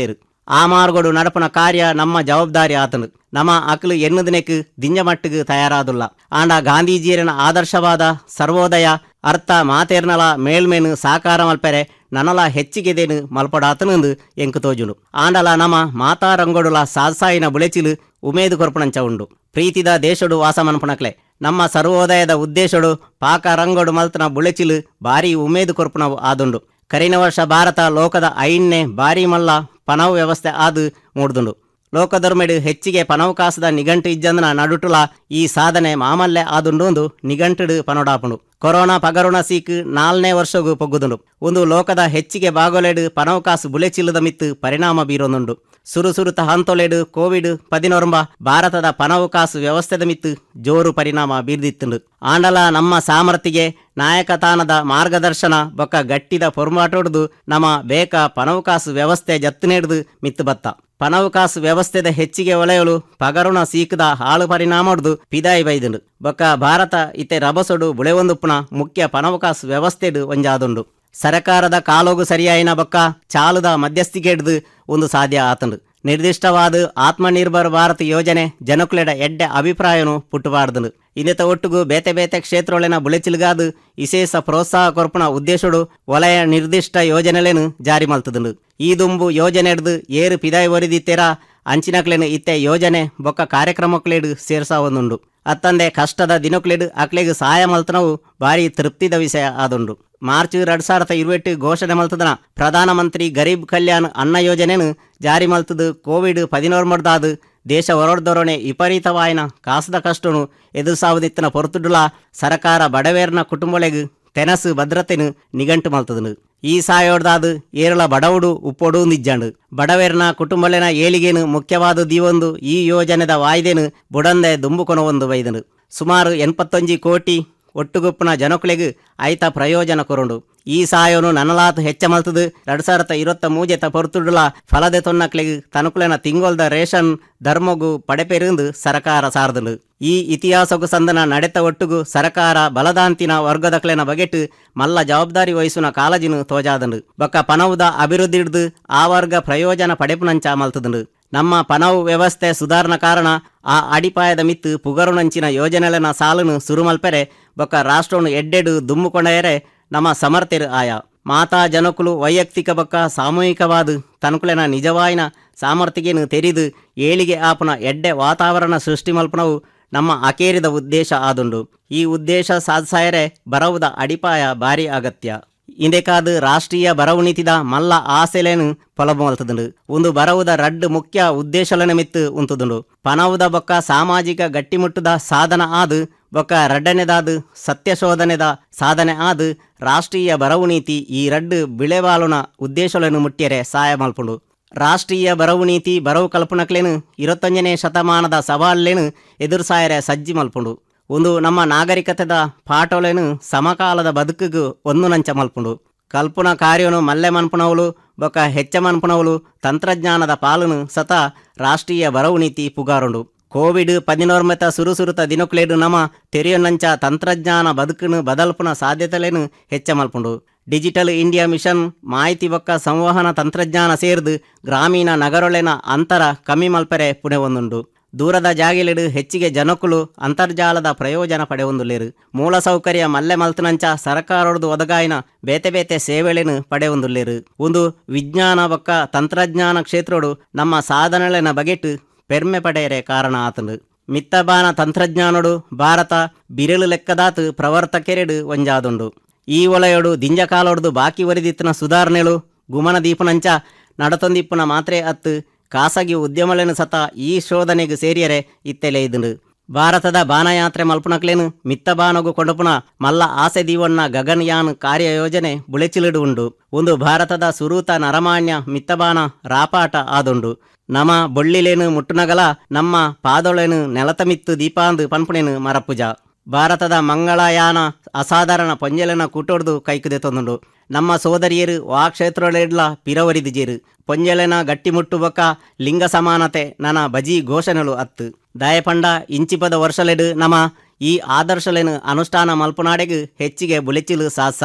ಆ ಮಾರ್ಗೋಡು ನಡಪನ ಕಾರ್ಯ ನಮ್ಮ ಜವಾಬ್ದಾರಿ ಆತನು ನಮ್ಮ ಅಕ್ಲು ಎನ್ನುದಿನಕ್ಕೆ ದಿಂಜಮಟ್ಟಿಗೆ ತಯಾರಾದುಲ್ಲ ಆಂಡ ಗಾಂಧೀಜಿಯರಿನ ಆದರ್ಶವಾದ ಸರ್ವೋದಯ ಅರ್ಥ ಮಾತೇರ್ನಲ ಮೇಲ್ಮೇನು ಸಾಕಾರ ಮಲ್ಪೆರೆ ನನಲ ಹೆಚ್ಚಿಗೆದೇನು ಮಲ್ಪಡಾತನೆಂದು ಎಂಕು ತೋಜುನು ಆಂಡಲ ನಮ ಮಾತಾರಂಗೊಡುಲ ಸಾಸಾಯಿನ ಬುಳೆಚಿಲು ಉಮೇದು ಕೊರ್ಪಣಂಚ ಉಂಡು ಪ್ರೀತಿದ ದೇಶಡು ವಾಸ ಮನ್ಪಣಕ್ಲೆ ನಮ್ಮ ಸರ್ವೋದಯದ ಉದ್ದೇಶಡು ಪಾಕ ರಂಗೊಡು ಮಲ್ತನ ಬುಳೆಚಿಲು ಭಾರಿ ಉಮೇದು ಕೊರ್ಪಣವು ಆದುಂಡು ಕರಿನ ವರ್ಷ ಭಾರತ ಲೋಕದ ಐನ್ನೆ ಭಾರಿ ಮಲ್ಲ ಪನವು ವ್ಯವಸ್ಥೆ ಆದು ಮೂಡ್ದುಂಡು ಲೋಕದೊರ್ಮೆಡು ಹೆಚ್ಚಿಗೆ ಪನವಕಾಸದ ನಿಘಂಟು ಇಜ್ಜಂದನ ನಡುಟುಲ ಈ ಸಾಧನೆ ಮಾಮಲ್ಲೆ ಆದುಂಡು ಒಂದು ನಿಘಂಟುಡು ಪನೋಡಾಪುಂಡು ಕೊರೋನಾ ಪಗರುಣ ಸೀಕ್ ನಾಲ್ನೇ ವರ್ಷಗೂ ಪೊಗ್ಗುದುಂಡು ಒಂದು ಲೋಕದ ಹೆಚ್ಚಿಗೆ ಬಾಗೋಲೆಡು ಪನವಕಾಸು ಬುಳೆಚಿಲ್ಲದ ಮಿತ್ತು ಪರಿಣಾಮ ಬೀರೊಂದುಂಡು ಸುರುಸುರುತ ಹಂತೊಲೆಡು ಕೋವಿಡ್ ಪದಿನೊರಂಬ ಭಾರತದ ಪನವಕಾಸು ವ್ಯವಸ್ಥೆದ ಮಿತ್ತು ಜೋರು ಪರಿಣಾಮ ಬೀರ್ದಿತ್ತುಂಡು ಆಂಡಲ ನಮ್ಮ ಸಾಮರ್ಥ್ಯಗೆ ನಾಯಕತಾನದ ಮಾರ್ಗದರ್ಶನ ಬೊಕ್ಕ ಗಟ್ಟಿದ ಪೊರ್ಮಾಟೊಡ್ದು ನಮ್ಮ ಬೇಕ ಪನವಕಾಸು ವ್ಯವಸ್ಥೆ ಜತ್ತು ನೀಡ್ದು ಮಿತ್ತು ಬತ್ತ ಪನವಕಾಸು ವ್ಯವಸ್ಥೆದ ಹೆಚ್ಚಿಗೆ ಒಲೆಯಲು ಪಗರುಣ ಸೀಕದ ಹಾಳು ಪರಿಣಾಮಡ್ದು ಪಿದಾಯಿ ಬೈದುಂಡು ಬೊಕ್ಕ ಭಾರತ ಇತ್ತೆ ರಭಸೊಡು ಬುಳೆವೊಂದುಪ್ಪುನ ಮುಖ್ಯ ಪನವಕಾಸು ವ್ಯವಸ್ಥೆಡು ಒಂಜಾದುಂಡು ಸರಕಾರದ ಕಾಲೋಗು ಸರಿಯಾಯಿನ ಬೊಕ್ಕ ಚಾಲುದ ಮಧ್ಯಸ್ಥಿಕೆ ಹಿಡ್ದು ಒಂದು ಸಾಧ್ಯ ಆತಂಡು ನಿರ್ದಿಷ್ಟವಾದ ಆತ್ಮನಿರ್ಭರ್ ಭಾರತ್ ಯೋಜನೆ ಜನಕುಲೆಡ ಎಡ್ಡೆ ಅಭಿಪ್ರಾಯನು ಪುಟ್ಟುಬಾರ್ದನು ಇನ್ನಿತ ಒಟ್ಟುಗು ಬೇತೆ ಬೇತೆ ಕ್ಷೇತ್ರೊಳನ ಬುಳೆಚಿಲ್ಗಾದು ವಿಶೇಷ ಪ್ರೋತ್ಸಾಹ ಕೊರ್ಪುನ ಉದ್ದೇಶಡು ವಲಯ ನಿರ್ದಿಷ್ಟ ಯೋಜನೆಲೇನು ಜಾರಿ ಮಲ್ತದನು ಈ ದುಂಬು ಯೋಜನೆ ಹಿಡ್ದು ಏರು ಪಿದಾಯಿ ಒರಿದಿತ್ತೇರ ಅಂಚಿನಕ್ಲೆನು ಇತ್ತೆ ಯೋಜನೆ ಬೊಕ್ಕ ಕಾರ್ಯಕ್ರಮಕ್ಲೇಡು ಸೇರ್ಸಾವೊಂದುಂಡು ಅತ್ತಂದೆ ಕಷ್ಟದ ದಿನಕ್ಲೇಡು ಅಕ್ಲೆಗ್ ಸಹಾಯ ಮಲ್ತನವು ಭಾರಿ ತೃಪ್ತಿದ ವಿಷಯ ಆದುಂಡು ಮಾರ್ಚ್ ಎರಡ್ ಸಾವಿರದ ಇರುವೆಟ್ಟು ಘೋಷಣೆ ಮಲ್ತದನ ಪ್ರಧಾನಮಂತ್ರಿ ಗರೀಬ್ ಕಲ್ಯಾಣ್ ಅನ್ನ ಯೋಜನೆನು ಜಾರಿ ಮಲ್ತದು ಕೋವಿಡ್ ಪದಿನೋರು ಮಡ್ದಾದು ದೇಶ ಹೊರಡ್ದೊರೊಣೆ ವಿಪರೀತವಾಯಿನ ಕಾಸದ ಕಷ್ಟನು ಎದುರು ಪೊರ್ತುಡುಲ ಸರಕಾರ ಬಡವೇರ್ನ ಕುಟುಂಬೊಳೆಗ್ ತೆನಸು ಭದ್ರತೆನು ನಿಘಂಟು ಮಲ್ತದನು ಈ ಸಾಯೋಡ್ದಾದು ಏರಳ ಬಡವುಡು ಉಪ್ಪೊಡು ನಿಜ್ಜಂಡು ಬಡವೇರ್ನ ಕುಟುಂಬಲೆನ ಏಳಿಗೆನು ಮುಖ್ಯವಾದ ದೀವೊಂದು ಈ ಯೋಜನೆದ ವಾಯ್ದೆನು ಬುಡಂದೆ ದುಂಬುಕೊನವೊಂದು ಬೈದನು ಸುಮಾರು ಎನ್ಪತ್ತೊಂಜಿ ಕೋಟಿ ಒಟ್ಟುಗುಪ್ಪುನ ಜನಕುಲೆಗ್ ಐತ ಪ್ರಯೋಜನ ಕೊರುಂಡು ಈ ಸಾಯೋನು ನನಲಾತು ಹೆಚ್ಚ ಮಲ್ತದು ಎರಡ್ ಸಾವಿರದ ಇರುವತ್ತ ಮೂಜೆತ ಪೊರ್ತುಡುಲ ಫಲದೆ ತೊನ್ನಕ್ಲೆಗ್ ತನುಕುಲೆನ ತಿಂಗೊಲ್ದ ರೇಷನ್ ಧರ್ಮಗು ಪಡೆಪೆರಿಂದು ಸರಕಾರ ಸಾರ್ದುಂಡು ಈ ಇತಿಹಾಸಗು ಸಂದನ ನಡೆತ ಒಟ್ಟುಗು ಸರಕಾರ ಬಲದಾಂತಿನ ವರ್ಗದಕ್ಲೆನ ಬಗೆಟ್ ಮಲ್ಲ ಜವಾಬ್ದಾರಿ ವಹಿಸುನ ಕಾಳಜಿನು ತೋಜಾದಂಡು ಬೊಕ್ಕ ಪನವುದ ಅಭಿವೃದ್ಧಿ ಹಿಡ್ದು ಆ ವರ್ಗ ಪ್ರಯೋಜನ ಪಡೆಪುನಂಚ ಮಲ್ತದುಂಡು ನಮ್ಮ ಪನವು ವ್ಯವಸ್ಥೆ ಸುಧಾರಣ ಕಾರಣ ಆ ಅಡಿಪಾಯದ ಮಿತ್ತು ಪುಗರುನಂಚಿನ ಯೋಜನೆಲೆನ ಸಾಲನು ಸುರುಮಲ್ಪೆರೆ ಬೊಕ್ಕ ರಾಷ್ಟ್ರವನ್ನು ಎಡ್ಡೆಡು ದುಮ್ಮುಕೊಂಡೆಯರೆ ನಮ್ಮ ಸಮರ್ಥರು ಆಯ ಮಾತಾ ಜನಕುಲು ವೈಯಕ್ತಿಕ ಬೊಕ್ಕ ಸಾಮೂಹಿಕವಾದ ತನುಕುಲೆನ ನಿಜವಾಯಿನ ಸಾಮರ್ಥ್ಯಗೇನು ತೆರಿದು ಏಳಿಗೆ ಆಪುನ ಎಡ್ಡೆ ವಾತಾವರಣ ಸೃಷ್ಟಿ ಮಲ್ಪನವು ನಮ್ಮ ಅಕೇರಿದ ಉದ್ದೇಶ ಆದುಂಡು ಈ ಉದ್ದೇಶ ಸಾಧಿಸಾಯರೆ ಬರವುದ ಅಡಿಪಾಯ ಭಾರಿ ಅಗತ್ಯ ಇಂದೆಕಾದು ರಾಷ್ಟ್ರೀಯ ಬರವು ನೀತಿದ ಮಲ್ಲ ಆಸೆಲೇನು పొలబోల్తుండు ಒಂದು ಬರವುದ ರಡ್ಡು ಮುಖ್ಯ ಉದ್ದೇಶಲನ ಮಿತ್ತು ಉಂತುದುಂಡು ಪನವುದ ಬೊಕ್ಕ ಸಾಮಾಜಿಕ ಗಟ್ಟಿಮುಟ್ಟುದ ಸಾಧನ ಆದು ಬೊಕ್ಕ ರಡ್ಡನೆದಾದು ಸತ್ಯಶೋಧನೆದ ಸಾಧನೆ ಆದು ರಾಷ್ಟ್ರೀಯ ಬರವು ನೀತಿ ಈ ರಡ್ಡು ಬಿಳೆವಾಲುನ ಉದ್ದೇಶలను ಮುಟ್ಟ್ಯರೆ ಸಹಾಯ ಮಲ್ಪುಂಡು ರಾಷ್ಟ್ರೀಯ ಬರವು ನೀತಿ ಬರವು ಕಲ್ಪನಕ್ಲೇನು ಇರತ್ತೊಂಜನೇ ಶತಮಾನದ ಸವಾಲ್ಲೇನು ಎದುರು ಸಾಯರೆ ಸಜ್ಜಿ ಮಲ್ಪುಂಡು ಒಂದು ನಮ್ಮ ನಾಗರಿಕತೆದ ಪಾಠೋಲೇನು ಸಮಕಾಲದ ಬದುಕಿಗೂ ಒಂದು ನಂಚ ಮಲ್ಪುಂಡು ಕಲ್ಪನ ಕಾರ್ಯನು ಮಲ್ಲೆ ಮನ್ಪುನವುಲು ಬೊಕ ಹೆಚ್ಚ ಮನ್ಪುನವುಲು ತಂತ್ರಜ್ಞಾನದ ಪಾಲನು ಸತ ರಾಷ್ಟ್ರೀಯ ಬರವು ನೀತಿ ಪುಗಾರುಂಡು ಕೋವಿಡ್ ಪದಿನೋರ್ಮೆತ ಸುರುಸುರುತ ದಿನಕ್ಲೇಡು ನಮ ತೆರೆಯೊನ್ನಂಚ ತಂತ್ರಜ್ಞಾನ ಬದುಕುನು ಬದಲ್ಪುನ ಸಾಧ್ಯತೆಲೇನು ಹೆಚ್ಚ ಮಲ್ಪುಂಡು ಡಿಜಿಟಲ್ ಇಂಡಿಯಾ ಮಿಷನ್ ಮಾಹಿತಿ ಬೊಕ್ಕ ಸಂವಹನ ತಂತ್ರಜ್ಞಾನ ಸೇರ್ದು ಗ್ರಾಮೀಣ ನಗರೊಳೆನ ಅಂತರ ಕಮ್ಮಿ ಮಲ್ಪರೆ ಪುಣೆ ಒಂದುಂಡು ದೂರದ ಜಾಗಿಲೆಡು ಹೆಚ್ಚಿಗೆ ಜನಕುಲು ಅಂತರ್ಜಾಲದ ಪ್ರಯೋಜನ ಪಡೆಯೊಂದುಲ್ಲೇರು ಮೂಲಸೌಕರ್ಯ ಮಲ್ಲೆ ಮಲ್ತನಂಚ ಸರ್ಕಾರೊಡ್ದು ಒದಗಾಯಿನ ಬೇತೆ ಬೇತೆ ಸೇವೆಳೆನು ಪಡೆಯೊಂದುಲ್ಲೇರು ಒಂದು ವಿಜ್ಞಾನ ಬೊಕ್ಕ ತಂತ್ರಜ್ಞಾನ ಕ್ಷೇತ್ರಡು ನಮ್ಮ ಸಾಧನೆಳೆನ ಬಗೆಟ್ ಪೆರ್ಮೆ ಪಡೆಯರೆ ಕಾರಣ ಆತಂಡು ಮಿತ್ತಬಾನ ತಂತ್ರಜ್ಞಾನಡು ಭಾರತ ಬಿರಲು ಲೆಕ್ಕದಾತು ಪ್ರವರ್ತಕೆರೆಡು ಒಂಜಾದುಂಡು ಈ ಒಲೆಯೊಡು ದಿಂಜಕಾಲೊಡ್ದು ಬಾಕಿ ಒರಿದಿತ್ತಿನ ಸುಧಾರಣೆಳು ಗುಮನ ದೀಪನಂಚ ನಡತೊಂದಿಪ್ಪುನ ಮಾತ್ರೆ ಅತ್ತು ಖಾಸಗಿ ಉದ್ಯಮಗಳನ್ನು ಸತ ಈ ಶೋಧನೆಗೆ ಸೇರಿಯರೆ ಇತ್ತೆಲೆ ಇದುಂಡು ಭಾರತದ ಬಾನಯಾತ್ರೆ ಮಲ್ಪುನಕ್ಲೇನು ಮಿತ್ತ ಬಾನಗು ಕೊಂಡಪುನ ಮಲ್ಲ ಆಸೆ ದೀವಣ್ಣ ಗಗನಯಾನ್ ಕಾರ್ಯಯೋಜನೆ ಬುಳೆಚಿಲಿಡು ಉಂಡು ಒಂದು ಭಾರತದ ಸುರೂತ ನರಮಾಣ್ಯ ಮಿತ್ತಬಾನ ರಾಪಾಟ ಆದುಂಡು ನಮ ಬೊಳ್ಳಿಲೇನು ಮುಟ್ಟುನಗಲ ನಮ್ಮ ಪಾದೊಳೆನು ನೆಲತ ಮಿತ್ತು ದೀಪಾಂದು ಪನ್ಪುಣೆನು ಮರಪುಜ ಭಾರತದ ಮಂಗಳಯಾನ ಅಸಾಧಾರಣ ಪೊಂಜೆಲನ ಕೂಟೊಡ್ದು ಕೈಕುದೆ ತೊಂದುಂಡು ನಮ್ಮ ಸೋದರಿಯರು ಆ ಕ್ಷೇತ್ರೊಳೆಡ್ಲ ಪಿರವರಿದಿಜೇರು ಪೊಂಜೆಲೆನ ಗಟ್ಟಿಮುಟ್ಟು ಬೊಕ್ಕ ಲಿಂಗ ಸಮಾನತೆ ನನ ಬಜಿ ಘೋಷಣೆಲು ಅತ್ತು ದಯಪಂಡ ಇಂಚಿಪದ ವರ್ಷಲೆಡು ನಮ ಈ ಆದರ್ಶಲೆನು ಅನುಷ್ಠಾನ ಮಲ್ಪುನಾಡೆಗು ಹೆಚ್ಚಿಗೆ ಬುಲೆಚಿಲು ಸಾಸಾದ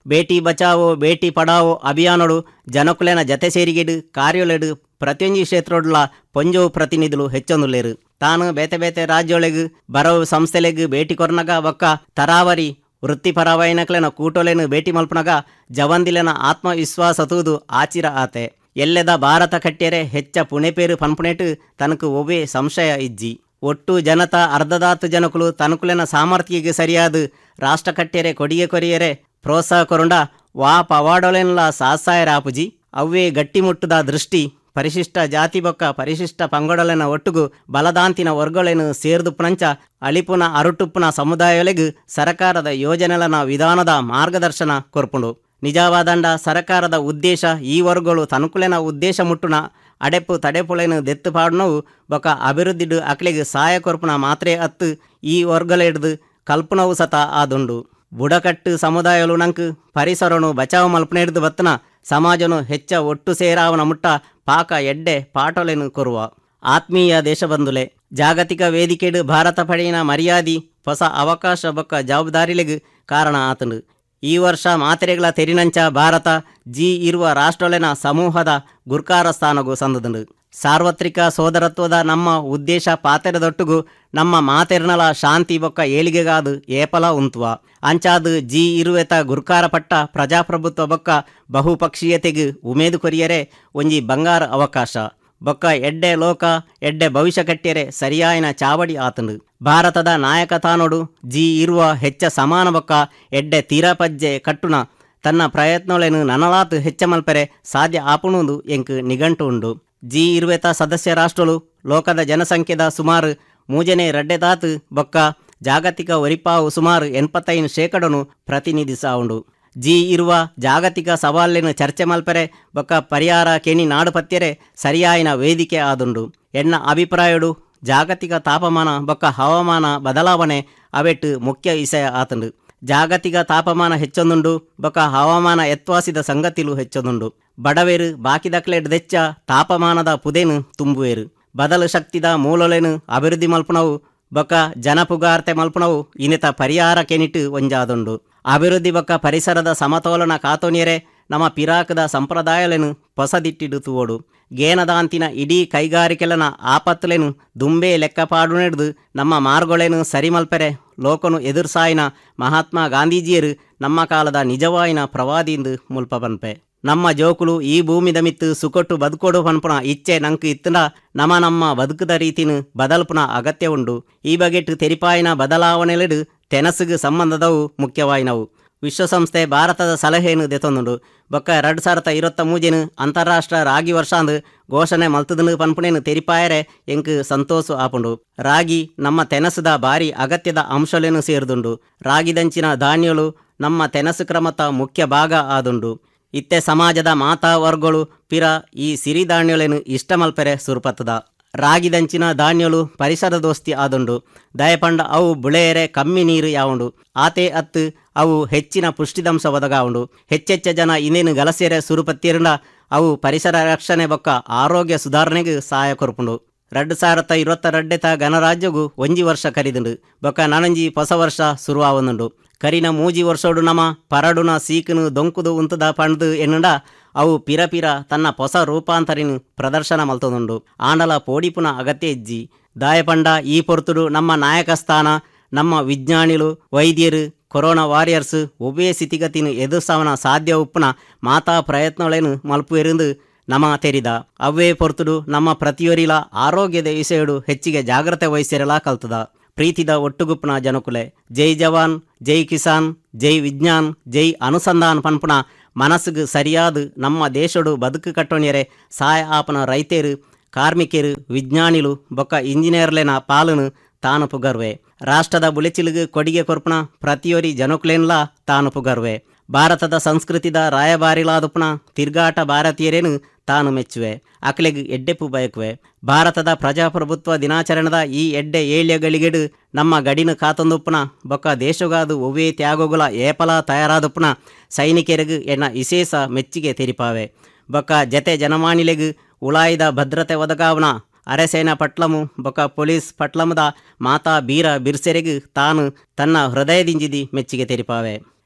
ಬೇಟಿ ಬಚಾವೋ ಬೇಟಿ ಪಡಾವೋ ಅಭಿಯಾನಡು ಜನಕುಲೆನ ಜತೆ ಸೇರಿಗೆಡು ಕಾರ್ಯೊಲೆಡು ಪ್ರತಿಯೊಂದು ಕ್ಷೇತ್ರೊಡ್ಲ ಪೊಂಜೋ ಪ್ರತಿನಿಧುಲು ಹೆಚ್ಚೊಂದುಲ್ಲೇರು ತಾನು ಬೇತೆ ಬೇತೆ ರಾಜ್ಯೊಳಗು ಬರವು ಸಂಸ್ಥೆಲೆಗು ಭೇಟಿ ಕೊರ್ನಗ ಬೊಕ್ಕ ತರಾವರಿ ವೃತ್ತಿಪರ ವೈನಕ್ಲೆನ ಕೂಟೊಲೆನು ಭೇಟಿ ಮಲ್ಪನಗ ಜವಂದಿಲೆನ ಆತ್ಮವಿಶ್ವಾಸ ತೂದು ಆಚಿರ ಆತೆ ಎಲ್ಲೆದ ಭಾರತ ಕಟ್ಟೆರೆ ಹೆಚ್ಚ ಪುಣೆಪೇರು ಪನ್ಪುಣೆಟು ತನಕು ಒವ್ವೇ ಸಂಶಯ ಇಜ್ಜಿ ಒಟ್ಟು ಜನತಾ ಅರ್ಧದಾತು ಜನಕುಲು ತನಕುಲೆನ ಸಾಮರ್ಥ್ಯಗೆ ಸರಿಯಾದ ರಾಷ್ಟ್ರ ಕಟ್ಟೆರೆ ಕೊಡಿಗೆ ಕೊರಿಯರೆ ಪ್ರೋತ್ಸಾಹ ಕೊರುಂಡ ವಾ ಪವಾಡೊಲೆನ್ಲ ಸಾಸಾಯ ರಾಪುಜಿ ಅವ್ವೇ ಗಟ್ಟಿಮುಟ್ಟುದ ದೃಷ್ಟಿ ಪರಿಶಿಷ್ಟ ಜಾತಿ ಬೊಕ್ಕ ಪರಿಶಿಷ್ಟ ಪಂಗಡೊಲೆನ ಒಟ್ಟುಗು ಬಲದಾಂತಿನ ವರ್ಗಳೆನು ಸೇರ್ದುಪ್ಪುನಂಚ ಅಳಿಪುನ ಅರುಟುಪ್ಪುನ ಸಮುದಾಯೊಲೆಗು ಸರಕಾರದ ಯೋಜನೆಲನ ವಿಧಾನದ ಮಾರ್ಗದರ್ಶನ ಕೊರ್ಪುಂಡು ನಿಜವಾದಂಡ ಸರಕಾರದ ಉದ್ದೇಶ ಈ ವರ್ಗಗಳು ತನುಕುಲೆನ ಉದ್ದೇಶ ಮುಟ್ಟುನ ಅಡೆಪು ತಡೆಪುಳೆನು ದೆತ್ತು ಪಾಡ್ನವು ಬೊಕ ಅಭಿವೃದ್ಧಿಡು ಅಕ್ಲೆಗ್ ಸಹಾಯ ಕೊರ್ಪುನ ಮಾತ್ರೆ ಅತ್ತು ಈ ವರ್ಗಲೆಡ್ದು ಕಲ್ಪನವು ಸತ ಆದುಂಡು ಬುಡಕಟ್ಟು ಸಮುದಾಯಲು ನಂಕ್ ಪರಿಸರನು ಬಚಾವ್ ಮಲ್ಪನೆಡ್ದು ಬತ್ತನ ಸಮಾಜನು ಹೆಚ್ಚ ಒಟ್ಟು ಸೇರಾವನ ಮುಟ್ಟ ಪಾಕ ಎಡ್ಡೆ ಪಾಟೊಲೆನು ಕೊರುವ ಆತ್ಮೀಯ ದೇಶಬಂಧುಲೆ ಜಾಗತಿಕ ವೇದಿಕೆಡು ಭಾರತ ಪಡೆಯಿನ ಮರ್ಯಾದಿ ಹೊಸ ಅವಕಾಶ ಬೊಕ್ಕ ಜವಾಬ್ದಾರಿಲೆಗ್ ಕಾರಣ ಆತಂಡು ಈ ವರ್ಷ ಮಾತ್ರೆಗಳ ತೆರಿನಂಚ ಭಾರತ ಜಿ ಇರುವ ರಾಷ್ಟ್ರೊಲೆನ ಸಮೂಹದ ಗುರ್ಕಾರ ಸ್ಥಾನಗೂ ಸಂದದುಂಡು ಸಾರ್ವತ್ರಿಕ ಸೋದರತ್ವದ ನಮ್ಮ ಉದ್ದೇಶ ಪಾತೆರದೊಟ್ಟುಗು ನಮ್ಮ ಮಾತೆರ್ನಲ ಶಾಂತಿ ಬೊಕ್ಕ ಏಳಿಗೆಗಾದು ಏಪಲ ಉಂತುವ ಅಂಚಾದು ಜಿ ಇರುವೆತ ಗುರ್ಕಾರ ಪಟ್ಟ ಪ್ರಜಾಪ್ರಭುತ್ವ ಬೊಕ್ಕ ಬಹುಪಕ್ಷೀಯತೆಗು ಉಮೇದು ಕೊರಿಯರೆ ಒಂಜಿ ಬಂಗಾರ ಅವಕಾಶ ಬೊಕ್ಕ ಎಡ್ಡೆ ಲೋಕ ಎಡ್ಡೆ ಭವಿಷ್ಯ ಕಟ್ಟಿಯರೆ ಸರಿಯಾಯಿನ ಚಾವಡಿ ಆತಂಡು ಭಾರತದ ನಾಯಕ ತಾನೊಡು ಜಿ ಇರುವ ಹೆಚ್ಚ ಸಮಾನ ಬೊಕ್ಕ ಎಡ್ಡೆ ತೀರಪಜ್ಜೆ ಕಟ್ಟುನ ತನ್ನ ಪ್ರಯತ್ನೊಳೆನು ನನಲಾತು ಹೆಚ್ಚ ಮಲ್ಪರೆ ಸಾಧ್ಯ ಆಪುಣುದು ಎಂಕ್ ನಿಘಂಟು ಉಂಡು ಜಿ ಇರುವೆತ ಸದಸ್ಯ ರಾಷ್ಟ್ರಲು ಲೋಕದ ಜನಸಂಖ್ಯೆದ ಸುಮಾರು ಮೂಜನೆ ರಡ್ಡೆದಾತು ಬೊಕ್ಕ ಜಾಗತಿಕ ಒರಿಪಾವು ಸುಮಾರು ಎನ್ಪತ್ತೈದು ಶೇಕಡನು ಪ್ರತಿನಿಧಿಸಾವುಂಡು ಜಿ ಇರುವ ಜಾಗತಿಕ ಸವಾಲಿನ ಚರ್ಚೆ ಮಲ್ಪರೆ ಬೊಕ್ಕ ಪರಿಹಾರ ಕೆಣಿ ನಾಡು ಪತ್ಯರೆ ಸರಿಯಾಯಿನ ವೇದಿಕೆ ಆದುಂಡು ಎನ್ನ ಅಭಿಪ್ರಾಯಡು ಜಾಗತಿಕ ತಾಪಮಾನ ಬೊಕ್ಕ ಹವಾಮಾನ ಬದಲಾವಣೆ ಅವೆಟ್ಟು ಮುಖ್ಯ ವಿಷಯ ಆತಂಡು ಜಾಗತಿಕ ತಾಪಮಾನ ಹೆಚ್ಚೊಂದುಂಡು ಬೊಕ್ಕ ಹವಾಮಾನ ಎತ್ವಾಸಿದ ಸಂಗತಿಲು ಹೆಚ್ಚೊಂದುಂಡು ಬಡವೇರು ಬಾಕಿದಕ್ಲೆಡ್ ದೆಚ್ಚ ತಾಪಮಾನದ ಪುದೆನು ತುಂಬುವೆರು ಬದಲು ಶಕ್ತಿದ ಮೂಲೊಲೆನು ಅಭಿವೃದ್ಧಿ ಮಲ್ಪುನವು ಬೊಕ್ಕ ಜನಪುಗಾರ್ತೆ ಮಲ್ಪುನವು ಇನ್ನಿತ ಪರಿಹಾರ ಕೆನಿಟ್ಟು ಒಂಜಾದುಂಡು ಅಭಿವೃದ್ಧಿ ಬೊಕ್ಕ ಪರಿಸರದ ಸಮತೋಲನ ಕಾತೋನಿಯರೆ ನಮ್ಮ ಪಿರಾಕದ ಸಂಪ್ರದಾಯಲೆನು ಹೊಸದಿಟ್ಟಿಡು ತೂವೋಡು ಗೇನದಾಂತಿನ ಇಡೀ ಕೈಗಾರಿಕೆಲನ ಆಪತ್ತುಲೆನು ದುಂಬೆ ಲೆಕ್ಕಪಾಡು ನಡೆದು ನಮ್ಮ ಮಾರ್ಗೊಳೆನು ಸರಿಮಲ್ಪೆರೆ ಲೋಕನು ಎದುರ್ಸಾಯಿನ ಮಹಾತ್ಮ ಗಾಂಧೀಜಿಯರು ನಮ್ಮ ಕಾಲದ ನಿಜವಾಯಿನ ಪ್ರವಾದಿಂದು ಮುಲ್ಪ ಬನ್ಪೆ ನಮ್ಮ ಜೋಕುಲು ಈ ಭೂಮಿದ ಮಿತ್ತು ಸುಕೊಟ್ಟು ಬದುಕೋಡು ಪನ್ಪುನ ಇಚ್ಛೆ ನಂಕು ಇತ್ತಂಡ ನಮ ನಮ್ಮ ಬದುಕುದ ರೀತಿನು ಬದಲ್ಪುನ ಅಗತ್ಯ ಉಂಡು ಈ ಬಗೆಟ್ ತೆರಿಪಾಯಿನ ಬದಲಾವಣೆಲೆಡು ತೆನಸುಗು ಸಂಬಂಧದವು ಮುಖ್ಯವಾಯಿನವು ವಿಶ್ವಸಂಸ್ಥೆ ಭಾರತದ ಸಲಹೆಯನ್ನು ದೆತೊಂದುಂಡು ಬೊಕ್ಕ ಎರಡು ಸಾವಿರದ ಇರುವತ್ತ ಮೂಜೆನು ಅಂತಾರಾಷ್ಟ್ರ ರಾಗಿ ವರ್ಷಾಂದು ಘೋಷಣೆ ಮಲ್ತದನು ಪನ್ಪುಣೆನು ತೆರಿಪಾಯರೆ ಎಂಕ್ ಸಂತೋಷ ಆಪುಂಡು ರಾಗಿ ನಮ್ಮ ತೆನಸುದ ಬಾರಿ ಅಗತ್ಯದ ಅಂಶಲೇನು ಸೇರಿದುಂಡು ರಾಗಿದಂಚಿನ ಧಾನ್ಯಗಳು ನಮ್ಮ ತೆನಸು ಕ್ರಮದ ಮುಖ್ಯ ಭಾಗ ಆದುಂಡು ಇತ್ತೆ ಸಮಾಜದ ಮಾತಾ ವರ್ಗಳು ಪಿರ ಈ ಸಿರಿಧಾನ್ಯಗಳನ್ನು ಇಷ್ಟ ಮಲ್ಪೆರೆ ಸುರುಪತ್ತದ ರಾಗಿದಂಚಿನ ಧಾನ್ಯಗಳು ಪರಿಸರ ದೋಸ್ತಿ ಆದುಂಡು ದಯಪಂಡ ಅವು ಬುಳೆಯರೆ ಕಮ್ಮಿ ನೀರು ಯಾವುಂಡು ಆತೆ ಅತ್ತು ಅವು ಹೆಚ್ಚಿನ ಪುಷ್ಟಿದಂಶ ಒದಗಾವುಂಡು ಹೆಚ್ಚೆಚ್ಚ ಜನ ಇನ್ನೇನು ಗಲಸೆರೆ ಸುರುಪತ್ತಿರಂಡ ಅವು ಪರಿಸರ ರಕ್ಷಣೆ ಬೊಕ್ಕ ಆರೋಗ್ಯ ಸುಧಾರಣೆಗೆ ಸಹಾಯ ಕೊರ್ಪುಂಡು ಎರಡು ಸಾವಿರದ ಇರುವತ್ತ ರಡ್ಡೆತ ಗಣರಾಜ್ಯಗೂ ಒಂಜಿ ವರ್ಷ ಕರಿದುಂಡು ಬೊಕ್ಕ ನನಂಜಿ ಹೊಸ ವರ್ಷ ಶುರುವಾವೊಂದುಂಡು ಕರಿನ ಮೂಜಿ ವರ್ಷೋಡು ನಮ ಪರಡುನ ಸೀಕನು ದೊಂಕುದು ಉಂತದ ಪಂಡ್ದು ಎನ್ನುಂಡ ಅವು ಪಿರ ಪಿರ ತನ್ನ ಹೊಸ ರೂಪಾಂತರಿನು ಪ್ರದರ್ಶನ ಮಲ್ತದುಂಡು ಆಂಡಲ ಪೋಡಿಪುನ ಅಗತ್ಯ ಇಜ್ಜಿ ದಾಯಪಂಡ ಈ ಪೊರ್ತುಡು ನಮ್ಮ ನಾಯಕ ಸ್ಥಾನ ನಮ್ಮ ವಿಜ್ಞಾನಿಲು ವೈದ್ಯರು ಕೊರೋನಾ ವಾರಿಯರ್ಸ್ ಒವ್ವೇ ಸ್ಥಿತಿಗತಿನು ಎದುರ್ಸವನ ಸಾಧ್ಯ ಉಪ್ಪುನ ಮಾತಾ ಪ್ರಯತ್ನಗಳೇನು ಮಲ್ಪುವೆರಿಂದು ನಮ ತೆರಿದ ಅವೇ ಪೊರ್ತುಡು ನಮ್ಮ ಪ್ರತಿಯೊರಿಲ ಆರೋಗ್ಯದ ವಿಷಯಡು ಹೆಚ್ಚಿಗೆ ಜಾಗ್ರತೆ ವಹಿಸಿರಲ ಕಲ್ತದ ಪ್ರೀತಿದ ಒಟ್ಟುಗುಪ್ಪುನ ಜನಕುಲೆ ಜೈ ಜವಾನ್ ಜೈ ಕಿಸಾನ್ ಜೈ ವಿಜ್ಞಾನ್ ಜೈ ಅನುಸಂಧಾನ್ ಪನ್ಪುನ ಮನಸ್ಸುಗು ಸರಿಯಾದ ನಮ್ಮ ದೇಶಡು ಬದುಕು ಕಟ್ಟೋಣಿಯರೆ ಸಹಾಯ ಆಪನ ರೈತರು ಕಾರ್ಮಿಕರು ವಿಜ್ಞಾನಿಲು ಬೊಕ್ಕ ಇಂಜಿನಿಯರ್ಲೆನ ಪಾಲನು ತಾನು ಪುಗರ್ವೆ ರಾಷ್ಟ್ರದ ಬುಲೆಚಿಲಿಗು ಕೊಡುಗೆ ಕೊರ್ಪುನ ಪ್ರತಿಯೊರಿ ಜನಕುಲೆನ್ಲ ತಾನು ಪುಗರ್ವೆ ಭಾರತದ ಸಂಸ್ಕೃತಿದ ರಾಯಭಾರಿಲಾದುಪುನ ತಿರ್ಗಾಟ ಭಾರತೀಯರೇನು ತಾನು ಮೆಚ್ಚುವೆ ಅಕ್ಲೆಗ್ ಎಡ್ಡೆಪ್ಪು ಬಯಕುವೆ ಭಾರತದ ಪ್ರಜಾಪ್ರಭುತ್ವ ದಿನಾಚರಣೆದ ಈ ಎಡ್ಡೆ ಏಳ್ಯಗಳಿಗೆಡು ನಮ್ಮ ಗಡಿನ ಕಾತೊಂದುಪ್ಪುನ ಬೊಕ್ಕ ದೇಶಗಾದು ಒವ್ವೇ ತ್ಯಾಗೋಗುಲ ಏಪಲ ತಯಾರಾದುಪ್ಪುನ ಸೈನಿಕರಿಗೂ ಎನ್ನ ವಿಶೇಷ ಮೆಚ್ಚಿಗೆ ತೆರಿಪಾವೆ ಬೊಕ್ಕ ಜತೆ ಜನಮಾನಿಲೆಗು ಉಳಾಯಿದ ಭದ್ರತೆ ಒದಗಾವನ ಅರೆಸೇನಾ ಪಟ್ಲಮು ಬೊಕ ಪೊಲೀಸ್ ಪಟ್ಲಮದ ಮಾತಾ ಬೀರ ಬಿರ್ಸೆರೆಗು ತಾನು ತನ್ನ ಹೃದಯದಿಂಜಿದಿ ಮೆಚ್ಚಿಗೆ ತೆರಿಪಾವೆ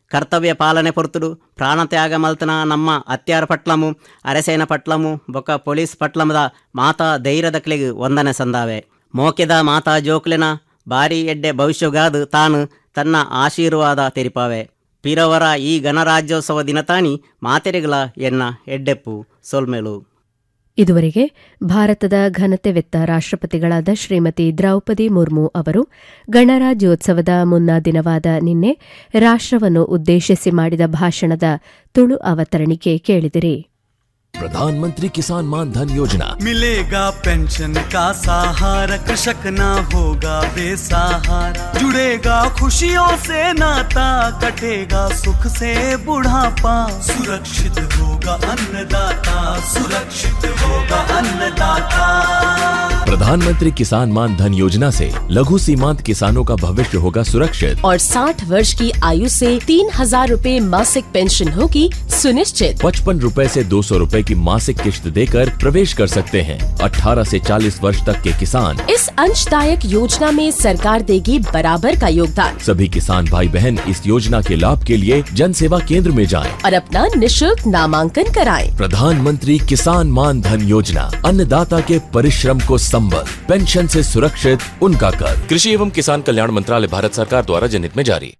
కర్తవ్య పాలನೆ పొరుతుడు ప్రాణత్యాగ మల్తన నమ్మ అత్యార పట్లము ಅರಸೇನ ಪಟ್ಲಮು ಬೊಕ್ಕ ಪೊಲೀಸ್ ಪಟ್ಲಮದ ಮಾತಾ ಧೈರ್ಯದ ಕ್ಲೆಗ್ ವಂದನೆ ಸಂದಾವೆ ಮೋಕೆದ ಮಾತಾ ಜೋಕ್ಲೆನ ಬಾರಿ ಎಡ್ಡೆ ಭವಿಷ್ಯಗಾದು ತಾನು ತನ್ನ ಆಶೀರ್ವಾದ ತೆರಿಪಾವೆ ಪಿರವರ ಈ ಗಣರಾಜ್ಯೋತ್ಸವ ದಿನತಾನಿ ಮಾತೆರೆಗಳ ಎನ್ನ ಎಡ್ಡೆಪ್ಪು ಸೊಲ್ಮೆಲು ಇದುವರೆಗೆ ಭಾರತದ ಘನತೆವೆತ್ತ ರಾಷ್ಟ್ರಪತಿಗಳಾದ ಶ್ರೀಮತಿ ದ್ರೌಪದಿ ಮುರ್ಮು ಅವರು ಗಣರಾಜ್ಯೋತ್ಸವದ ಮುನ್ನಾ ದಿನವಾದ ನಿನ್ನೆ ರಾಷ್ಟ್ರವನ್ನು ಉದ್ದೇಶಿಸಿ ಮಾಡಿದ ಭಾಷಣದ ತುಳು ಅವತರಣಿಕೆ ಕೇಳಿದಿರಿ प्रधानमंत्री किसान मान धन योजना मिलेगा पेंशन का सहारा कृषक ना होगा बेसहारा जुड़ेगा खुशियों से नाता कटेगा सुख से बुढ़ापा सुरक्षित होगा अन्नदाता सुरक्षित होगा अन्नदाता प्रधानमंत्री किसान मान धन योजना से लघु सीमांत किसानों का भविष्य होगा सुरक्षित और 60 वर्ष की आयु से तीन हजार रूपए मासिक पेंशन होगी सुनिश्चित पचपन रूपए से दो सौ रूपए की मासिक किश्त देकर प्रवेश कर सकते हैं 18 से 40 वर्ष तक के किसान इस अंशदायक योजना में सरकार देगी बराबर का योगदान सभी किसान भाई बहन इस योजना के लाभ के लिए जन सेवा केंद्र में जाएं। और अपना निशुल्क नामांकन कराएं। प्रधानमंत्री किसान मान धन योजना अन्नदाता के परिश्रम को संबल पेंशन से सुरक्षित उनका कर कृषि एवं किसान कल्याण मंत्रालय भारत सरकार द्वारा जनहित में जारी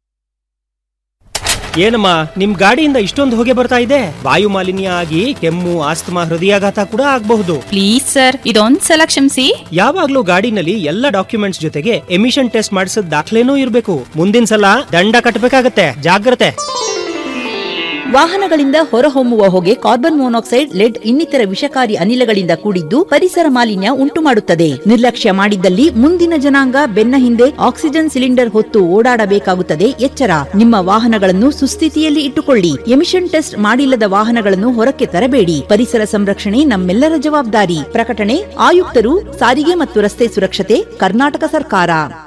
ಏನಮ್ಮ ನಿಮ್ ಗಾಡಿಯಿಂದ ಇಷ್ಟೊಂದು ಹೊಗೆ ಬರ್ತಾ ಇದೆ ವಾಯು ಮಾಲಿನ್ಯ ಆಗಿ ಕೆಮ್ಮು ಆಸ್ತಮಾ ಹೃದಯಾಘಾತ ಕೂಡ ಆಗಬಹುದು ಪ್ಲೀಸ್ ಸರ್ ಇದೊಂದ್ಸಲ ಕ್ಷಮಿಸಿ ಯಾವಾಗ್ಲೂ ಗಾಡಿನಲ್ಲಿ ಎಲ್ಲ ಡಾಕ್ಯುಮೆಂಟ್ಸ್ ಜೊತೆಗೆ ಎಮಿಷನ್ ಟೆಸ್ಟ್ ಮಾಡಿಸಿದ ದಾಖಲೆನೂ ಇರಬೇಕು ಮುಂದಿನ ಸಲ ದಂಡ ಕಟ್ಟಬೇಕಾಗತ್ತೆ ಜಾಗ್ರತೆ ವಾಹನಗಳಿಂದ ಹೊರಹೊಮ್ಮುವ ಹೊಗೆ ಕಾರ್ಬನ್ ಮೊನಾಕ್ಸೈಡ್ ಲೆಡ್ ಇನ್ನಿತರ ವಿಷಕಾರಿ ಅನಿಲಗಳಿಂದ ಕೂಡಿದ್ದು ಪರಿಸರ ಮಾಲಿನ್ಯ ಉಂಟು ಮಾಡುತ್ತದೆ ನಿರ್ಲಕ್ಷ್ಯ ಮಾಡಿದ್ದಲ್ಲಿ ಮುಂದಿನ ಜನಾಂಗ ಬೆನ್ನ ಹಿಂದೆ ಆಕ್ಸಿಜನ್ ಸಿಲಿಂಡರ್ ಹೊತ್ತು ಓಡಾಡಬೇಕಾಗುತ್ತದೆ ಎಚ್ಚರ ನಿಮ್ಮ ವಾಹನಗಳನ್ನು ಸುಸ್ಥಿತಿಯಲ್ಲಿ ಇಟ್ಟುಕೊಳ್ಳಿ ಎಮಿಷನ್ ಟೆಸ್ಟ್ ಮಾಡಿಲ್ಲದ ವಾಹನಗಳನ್ನು ಹೊರಕ್ಕೆ ತರಬೇಡಿ ಪರಿಸರ ಸಂರಕ್ಷಣೆ ನಮ್ಮೆಲ್ಲರ ಜವಾಬ್ದಾರಿ ಪ್ರಕಟಣೆ ಆಯುಕ್ತರು ಸಾರಿಗೆ ಮತ್ತು ರಸ್ತೆ ಸುರಕ್ಷತೆ ಕರ್ನಾಟಕ ಸರ್ಕಾರ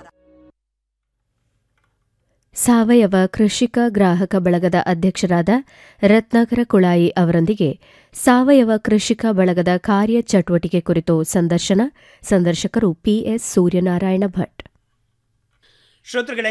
ಸಾವಯವ ಕೃಷಿಕ ಗ್ರಾಹಕ ಬಳಗದ ಅಧ್ಯಕ್ಷರಾದ ರತ್ನಾಕರ ಕುಳಾಯಿ ಅವರೊಂದಿಗೆ ಸಾವಯವ ಕೃಷಿಕ ಬಳಗದ ಕಾರ್ಯಚಟುವಟಿಕೆ ಕುರಿತು ಸಂದರ್ಶನ ಸಂದರ್ಶಕರು ಪಿಎಸ್ ಸೂರ್ಯನಾರಾಯಣ ಭಟ್ ಶ್ರೋತೃಗಳೇ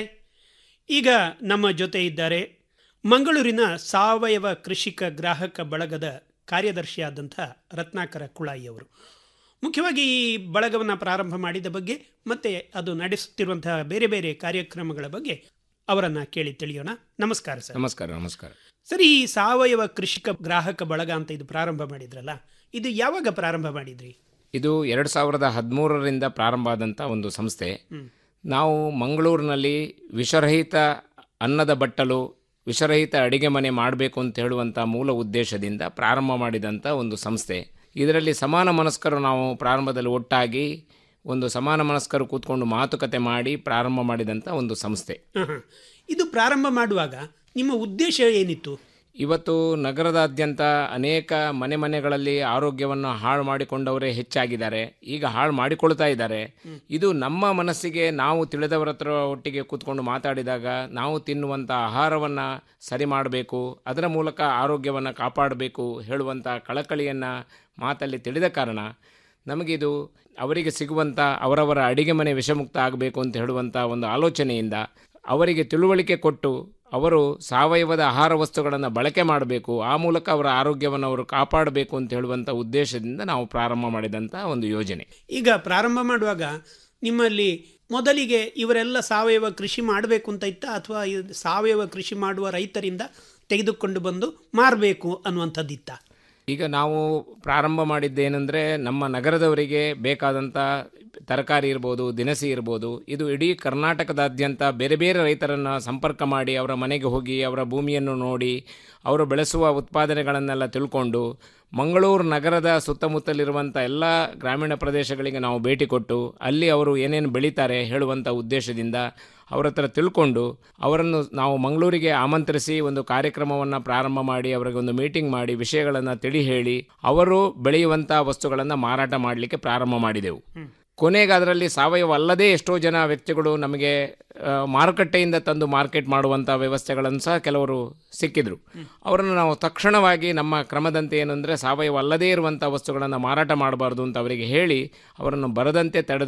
ಈಗ ನಮ್ಮ ಜೊತೆ ಇದ್ದಾರೆ ಮಂಗಳೂರಿನ ಸಾವಯವ ಕೃಷಿಕ ಗ್ರಾಹಕ ಬಳಗದ ಕಾರ್ಯದರ್ಶಿಯಾದಂಥ ರತ್ನಾಕರ ಕುಳಾಯಿ ಅವರು ಮುಖ್ಯವಾಗಿ ಈ ಬಳಗವನ್ನು ಪ್ರಾರಂಭ ಮಾಡಿದ ಬಗ್ಗೆ ಮತ್ತೆ ಅದು ನಡೆಸುತ್ತಿರುವಂತಹ ಬೇರೆ ಬೇರೆ ಕಾರ್ಯಕ್ರಮಗಳ ಬಗ್ಗೆ ಅವರನ್ನ ಕೇಳಿ ತಿಳಿಯೋಣ ನಮಸ್ಕಾರ ಸರ್ ನಮಸ್ಕಾರ ನಮಸ್ಕಾರ ಸರ್ ಈ ಸಾವಯವ ಕೃಷಿಕ ಗ್ರಾಹಕ ಬಳಗ ಅಂತ ಇದು ಪ್ರಾರಂಭ ಮಾಡಿದ್ರಲ್ಲ ಇದು ಯಾವಾಗ ಪ್ರಾರಂಭ ಮಾಡಿದ್ರಿ ಇದು ಎರಡು ಸಾವಿರದ ಹದಿಮೂರರಿಂದ ಪ್ರಾರಂಭ ಆದಂಥ ಒಂದು ಸಂಸ್ಥೆ ನಾವು ಮಂಗಳೂರಿನಲ್ಲಿ ವಿಷರಹಿತ ಅನ್ನದ ಬಟ್ಟಲು ವಿಷರಹಿತ ಅಡಿಗೆ ಮನೆ ಮಾಡಬೇಕು ಅಂತ ಹೇಳುವಂಥ ಮೂಲ ಉದ್ದೇಶದಿಂದ ಪ್ರಾರಂಭ ಮಾಡಿದಂಥ ಒಂದು ಸಂಸ್ಥೆ ಇದರಲ್ಲಿ ಸಮಾನ ಮನಸ್ಕರು ನಾವು ಪ್ರಾರಂಭದಲ್ಲಿ ಒಟ್ಟಾಗಿ ಒಂದು ಸಮಾನ ಮನಸ್ಕರು ಕೂತ್ಕೊಂಡು ಮಾತುಕತೆ ಮಾಡಿ ಪ್ರಾರಂಭ ಮಾಡಿದಂಥ ಒಂದು ಸಂಸ್ಥೆ ಆಹಾ. ಇದು ಪ್ರಾರಂಭ ಮಾಡುವಾಗ ನಿಮ್ಮ ಉದ್ದೇಶ ಏನಿತ್ತು ಇವತ್ತು ನಗರದಾದ್ಯಂತ ಅನೇಕ ಮನೆ ಮನೆಗಳಲ್ಲಿ ಆರೋಗ್ಯವನ್ನು ಹಾಳು ಮಾಡಿಕೊಂಡವರೇ ಹೆಚ್ಚಾಗಿದ್ದಾರೆ ಈಗ ಹಾಳು ಮಾಡಿಕೊಳ್ತಾ ಇದ್ದಾರೆ ಇದು ನಮ್ಮ ಮನಸ್ಸಿಗೆ ನಾವು ತಿಳಿದವರ ಹತ್ರ ಒಟ್ಟಿಗೆ ಕೂತ್ಕೊಂಡು ಮಾತಾಡಿದಾಗ ನಾವು ತಿನ್ನುವಂಥ ಆಹಾರವನ್ನು ಸರಿ ಮಾಡಬೇಕು ಅದರ ಮೂಲಕ ಆರೋಗ್ಯವನ್ನು ಕಾಪಾಡಬೇಕು ಹೇಳುವಂಥ ಕಳಕಳಿಯನ್ನು ಮಾತಲ್ಲಿ ತಿಳಿದ ಕಾರಣ ನಮಗಿದು ಅವರಿಗೆ ಸಿಗುವಂಥ ಅವರವರ ಅಡಿಗೆ ಮನೆ ವಿಷಮುಕ್ತ ಆಗಬೇಕು ಅಂತ ಹೇಳುವಂಥ ಒಂದು ಆಲೋಚನೆಯಿಂದ ಅವರಿಗೆ ತಿಳುವಳಿಕೆ ಕೊಟ್ಟು ಅವರು ಸಾವಯವದ ಆಹಾರ ವಸ್ತುಗಳನ್ನು ಬಳಕೆ ಮಾಡಬೇಕು ಆ ಮೂಲಕ ಅವರ ಆರೋಗ್ಯವನ್ನು ಅವರು ಕಾಪಾಡಬೇಕು ಅಂತ ಹೇಳುವಂಥ ಉದ್ದೇಶದಿಂದ ನಾವು ಪ್ರಾರಂಭ ಮಾಡಿದಂಥ ಒಂದು ಯೋಜನೆ ಈಗ ಪ್ರಾರಂಭ ಮಾಡುವಾಗ ನಿಮ್ಮಲ್ಲಿ ಮೊದಲಿಗೆ ಇವರೆಲ್ಲ ಸಾವಯವ ಕೃಷಿ ಮಾಡಬೇಕು ಅಂತ ಇತ್ತ ಅಥವಾ ಇದು ಸಾವಯವ ಕೃಷಿ ಮಾಡುವ ರೈತರಿಂದ ತೆಗೆದುಕೊಂಡು ಬಂದು ಮಾರಬೇಕು ಅನ್ನುವಂಥದ್ದಿತ್ತ ಈಗ ನಾವು ಪ್ರಾರಂಭ ಮಾಡಿದ್ದೇನೆಂದರೆ ನಮ್ಮ ನಗರದವರಿಗೆ ಬೇಕಾದಂಥ ತರಕಾರಿ ಇರ್ಬೋದು ದಿನಸಿ ಇರ್ಬೋದು ಇದು ಇಡೀ ಕರ್ನಾಟಕದಾದ್ಯಂತ ಬೇರೆ ಬೇರೆ ರೈತರನ್ನು ಸಂಪರ್ಕ ಮಾಡಿ ಅವರ ಮನೆಗೆ ಹೋಗಿ ಅವರ ಭೂಮಿಯನ್ನು ನೋಡಿ ಅವರು ಬೆಳೆಸುವ ಉತ್ಪಾದನೆಗಳನ್ನೆಲ್ಲ ತಿಳ್ಕೊಂಡು ಮಂಗಳೂರು ನಗರದ ಸುತ್ತಮುತ್ತಲಿರುವಂಥ ಎಲ್ಲ ಗ್ರಾಮೀಣ ಪ್ರದೇಶಗಳಿಗೆ ನಾವು ಭೇಟಿ ಕೊಟ್ಟು ಅಲ್ಲಿ ಅವರು ಏನೇನು ಬೆಳೀತಾರೆ ಹೇಳುವಂಥ ಉದ್ದೇಶದಿಂದ ಅವರ ಹತ್ರ ತಿಳ್ಕೊಂಡು ಅವರನ್ನು ನಾವು ಮಂಗಳೂರಿಗೆ ಆಮಂತ್ರಿಸಿ ಒಂದು ಕಾರ್ಯಕ್ರಮವನ್ನು ಪ್ರಾರಂಭ ಮಾಡಿ ಅವರಿಗೆ ಒಂದು ಮೀಟಿಂಗ್ ಮಾಡಿ ವಿಷಯಗಳನ್ನು ತಿಳಿ ಹೇಳಿ ಅವರು ಬೆಳೆಯುವಂಥ ವಸ್ತುಗಳನ್ನು ಮಾರಾಟ ಮಾಡಲಿಕ್ಕೆ ಪ್ರಾರಂಭ ಮಾಡಿದೆವು ಕೊನೆಗೆ ಅದರಲ್ಲಿ ಸಾವಯವ ಅಲ್ಲದೇ ಎಷ್ಟೋ ಜನ ವ್ಯಕ್ತಿಗಳು ನಮಗೆ ಆ, ಮಾರುಕಟ್ಟೆಯಿಂದ ತಂದು ಮಾರ್ಕೆಟ್ ಮಾಡುವಂಥ ವ್ಯವಸ್ಥೆಗಳನ್ನು ಸಹ ಕೆಲವರು ಸಿಕ್ಕಿದ್ರು ಅವರನ್ನು ನಾವು ತಕ್ಷಣವಾಗಿ ನಮ್ಮ ಕ್ರಮದಂತೆ ಏನಂದರೆ ಸಾವಯವ ಅಲ್ಲದೇ ಇರುವಂಥ ವಸ್ತುಗಳನ್ನು ಮಾರಾಟ ಮಾಡಬಾರ್ದು ಅಂತ ಅವರಿಗೆ ಹೇಳಿ ಅವರನ್ನು ಬರದಂತೆ ತಡೆದು